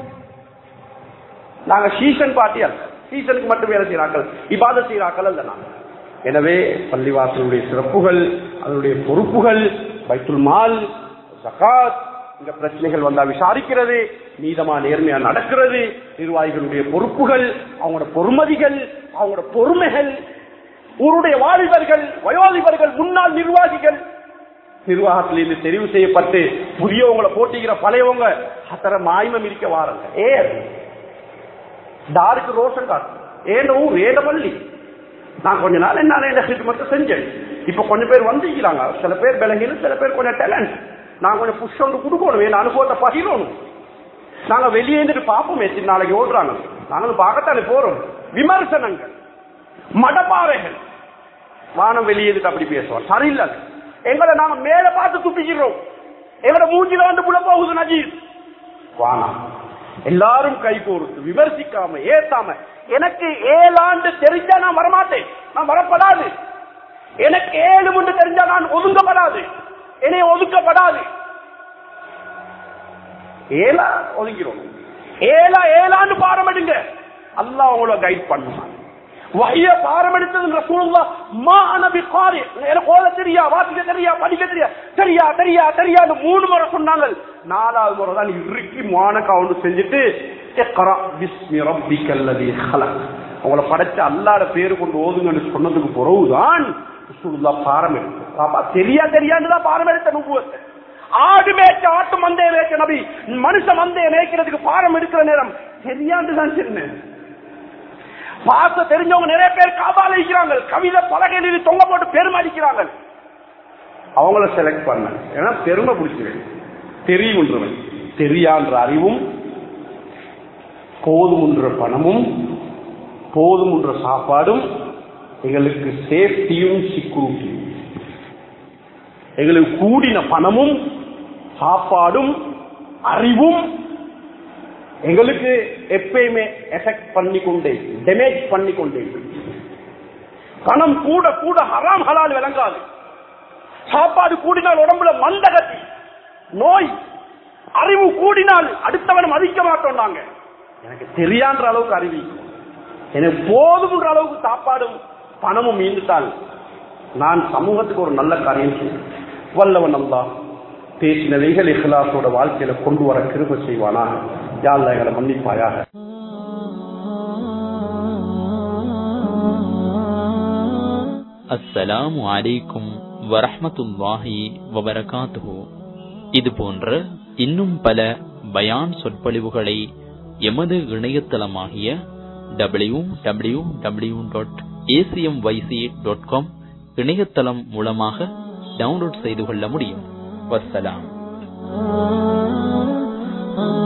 நாங்க சீசன் பார்ட்டி அல்ல சீசனுக்கு மட்டும் வேலை செய்யறாக்கள் இபாத செய்யறாக்கள் அல்ல நாங்க எனவே பள்ளிவாசலுடைய சிறப்புகள் அதனுடைய பொறுப்புகள் பைத்துல் மால் ஜகாத் இந்த பிரச்சனைகள் வந்தா விசாரிக்கிறது நீதமா நேர்மையா நடக்கிறது நிர்வாகிகளுடைய பொறுப்புகள் அவங்களோட பொறுமதிகள் அவங்களோட பொறுமைகள் ஊருடைய வாலிபர்கள் வயோதிபர்கள் முன்னாள் நிர்வாகிகள் நிர்வாகத்திலிருந்து தெரிவு செய்யப்பட்டு புதியவங்களை போட்டிக்கிற பழையவங்க அத்தனை மாய்மம் இருக்க வாரங்க ஏ தாருக்கு ரோஷன் காட்டு ஏன ஊர் ஏன பள்ளி நான் கொஞ்ச நாள் என்ன இந்த ஹிட்மத்தை செஞ்சேன் இப்ப கொஞ்சம் பேர் வந்துக்கிறாங்க சில பேர் விலகிலும் சில பேர் கொஞ்சம் டேலண்ட் நான் கொஞ்சம் புஷ் ஒன்று கொடுக்கணும் என் அனுபவத்தை பகிரணும் நாங்க வெளியே இருந்துட்டு பார்ப்போம் எத்தனை நாளைக்கு ஓடுறாங்க நாங்களும் பார்க்கத்தானே போறோம் விமர்சனங்கள் மடப்பாறைகள் வானம் வெளியே இருந்துட்டு அப்படி பேசுவோம் சரியில்லை அது. எங்களை நாங்க மேல பார்த்து துப்பிக்கிறோம் எங்களோட மூஞ்சில வந்து புல போகுது நஜீர் வானம் எல்லாரும் கை கோர்த்து விமர்சிக்காம ஏத்தாம எனக்கு ஏழாண்டு தெரிஞ்சா நான் வரமாட்டேன் நான் வரப்படாது எனக்கு ஏழு முண்டு தெரிஞ்சா நான் ஒதுங்கப்படாது என்னை ஒதுக்கப்படாது ஏழா ஒதுங்கிறோம் ஏழா ஏழாண்டு பாடம் எடுங்க அல்லாஹ் உங்களை கைட் பண்ணுவான் வகைய பாரம் எடுத்தது ரசூலுல்லா மா அனபி காரி எனக்கு ஓத தெரியா வாசிக்க தெரியா படிக்க தெரியா தெரியா தெரியா தெரியான்னு மூணு முறை சொன்னாங்க நாலாவது முறை தான் இறுக்கி மானக்கா ஒன்று செஞ்சுட்டு இக்ரா பிஸ்மி ரப்பிக்கல் லதீ ஹலக் அவங்கள படைச்ச அல்லாட பேரு கொண்டு ஓதுங்கன்னு சொன்னதுக்கு பிறகுதான் ரசூலுல்லா பாரம் எடுத்து பாப்பா தெரியா தெரியான்னு தான் பாரம் எடுத்த நுபுவத்தை ஆடு மேய்ச்ச ஆட்டு மந்தைய மேய்ச்ச நபி மனுஷ மந்தைய மேய்க்கிறதுக்கு பாரம் எடுக்கிற நேரம் தெரியாண்டு தான் சொன்னேன் பாச தெரிஞ்சவங்க நிறைய பேர் காபால இருக்கிறாங்க கவிதை பலகையில் தொங்க போட்டு பெருமை அடிக்கிறாங்க அவங்கள செலக்ட் பண்ண ஏன்னா பெருமை பிடிச்சிருவேன் தெரியுன்றவன் தெரியான்ற அறிவும் போதுமுன்ற பணமும் போதுமுன்ற சாப்பாடும் எங்களுக்கு சேஃப்டியும் செக்யூரிட்டியும் எங்களுக்கு கூடின பணமும் சாப்பாடும் அறிவும் எங்களுக்கு எப்பயுமே எஃபெக்ட் பண்ணிக்கொண்டே டேமேஜ் பண்ணிக்கொண்டே பணம் கூட கூட ஹராம் ஹலால் விளங்காது சாப்பாடு கூடினால் உடம்புல மந்தகதி நோய் அறிவு கூடினால் அடுத்தவன் மதிக்க மாட்டோம் நாங்க எனக்கு தெரியான்ற அளவுக்கு அறிவி எனக்கு போதும்ன்ற அளவுக்கு சாப்பாடும் பணமும் மீண்டுட்டால் நான் சமூகத்துக்கு ஒரு நல்ல காரியம் செய்வேன் வல்லவன் அல்லா பேசினவைகள் இஹ்லாசோட வாழ்க்கையில கொண்டு வர கிருப செய்வானா யாழ்ல எங்களை மன்னிப்பாயாக அஸ்ஸலாமு அலைக்கும் வரஹ்மத்துல்லாஹி வபரகாத்துஹு இது போன்ற இன்னும் பல பயான் சொற்பொழிவுகளை எமது இணையதளமாகிய W W W dot ACM YC dot com இணையதளம் மூலமாக டவுன்லோட் செய்து கொள்ள முடியும் வஸ்ஸலாம்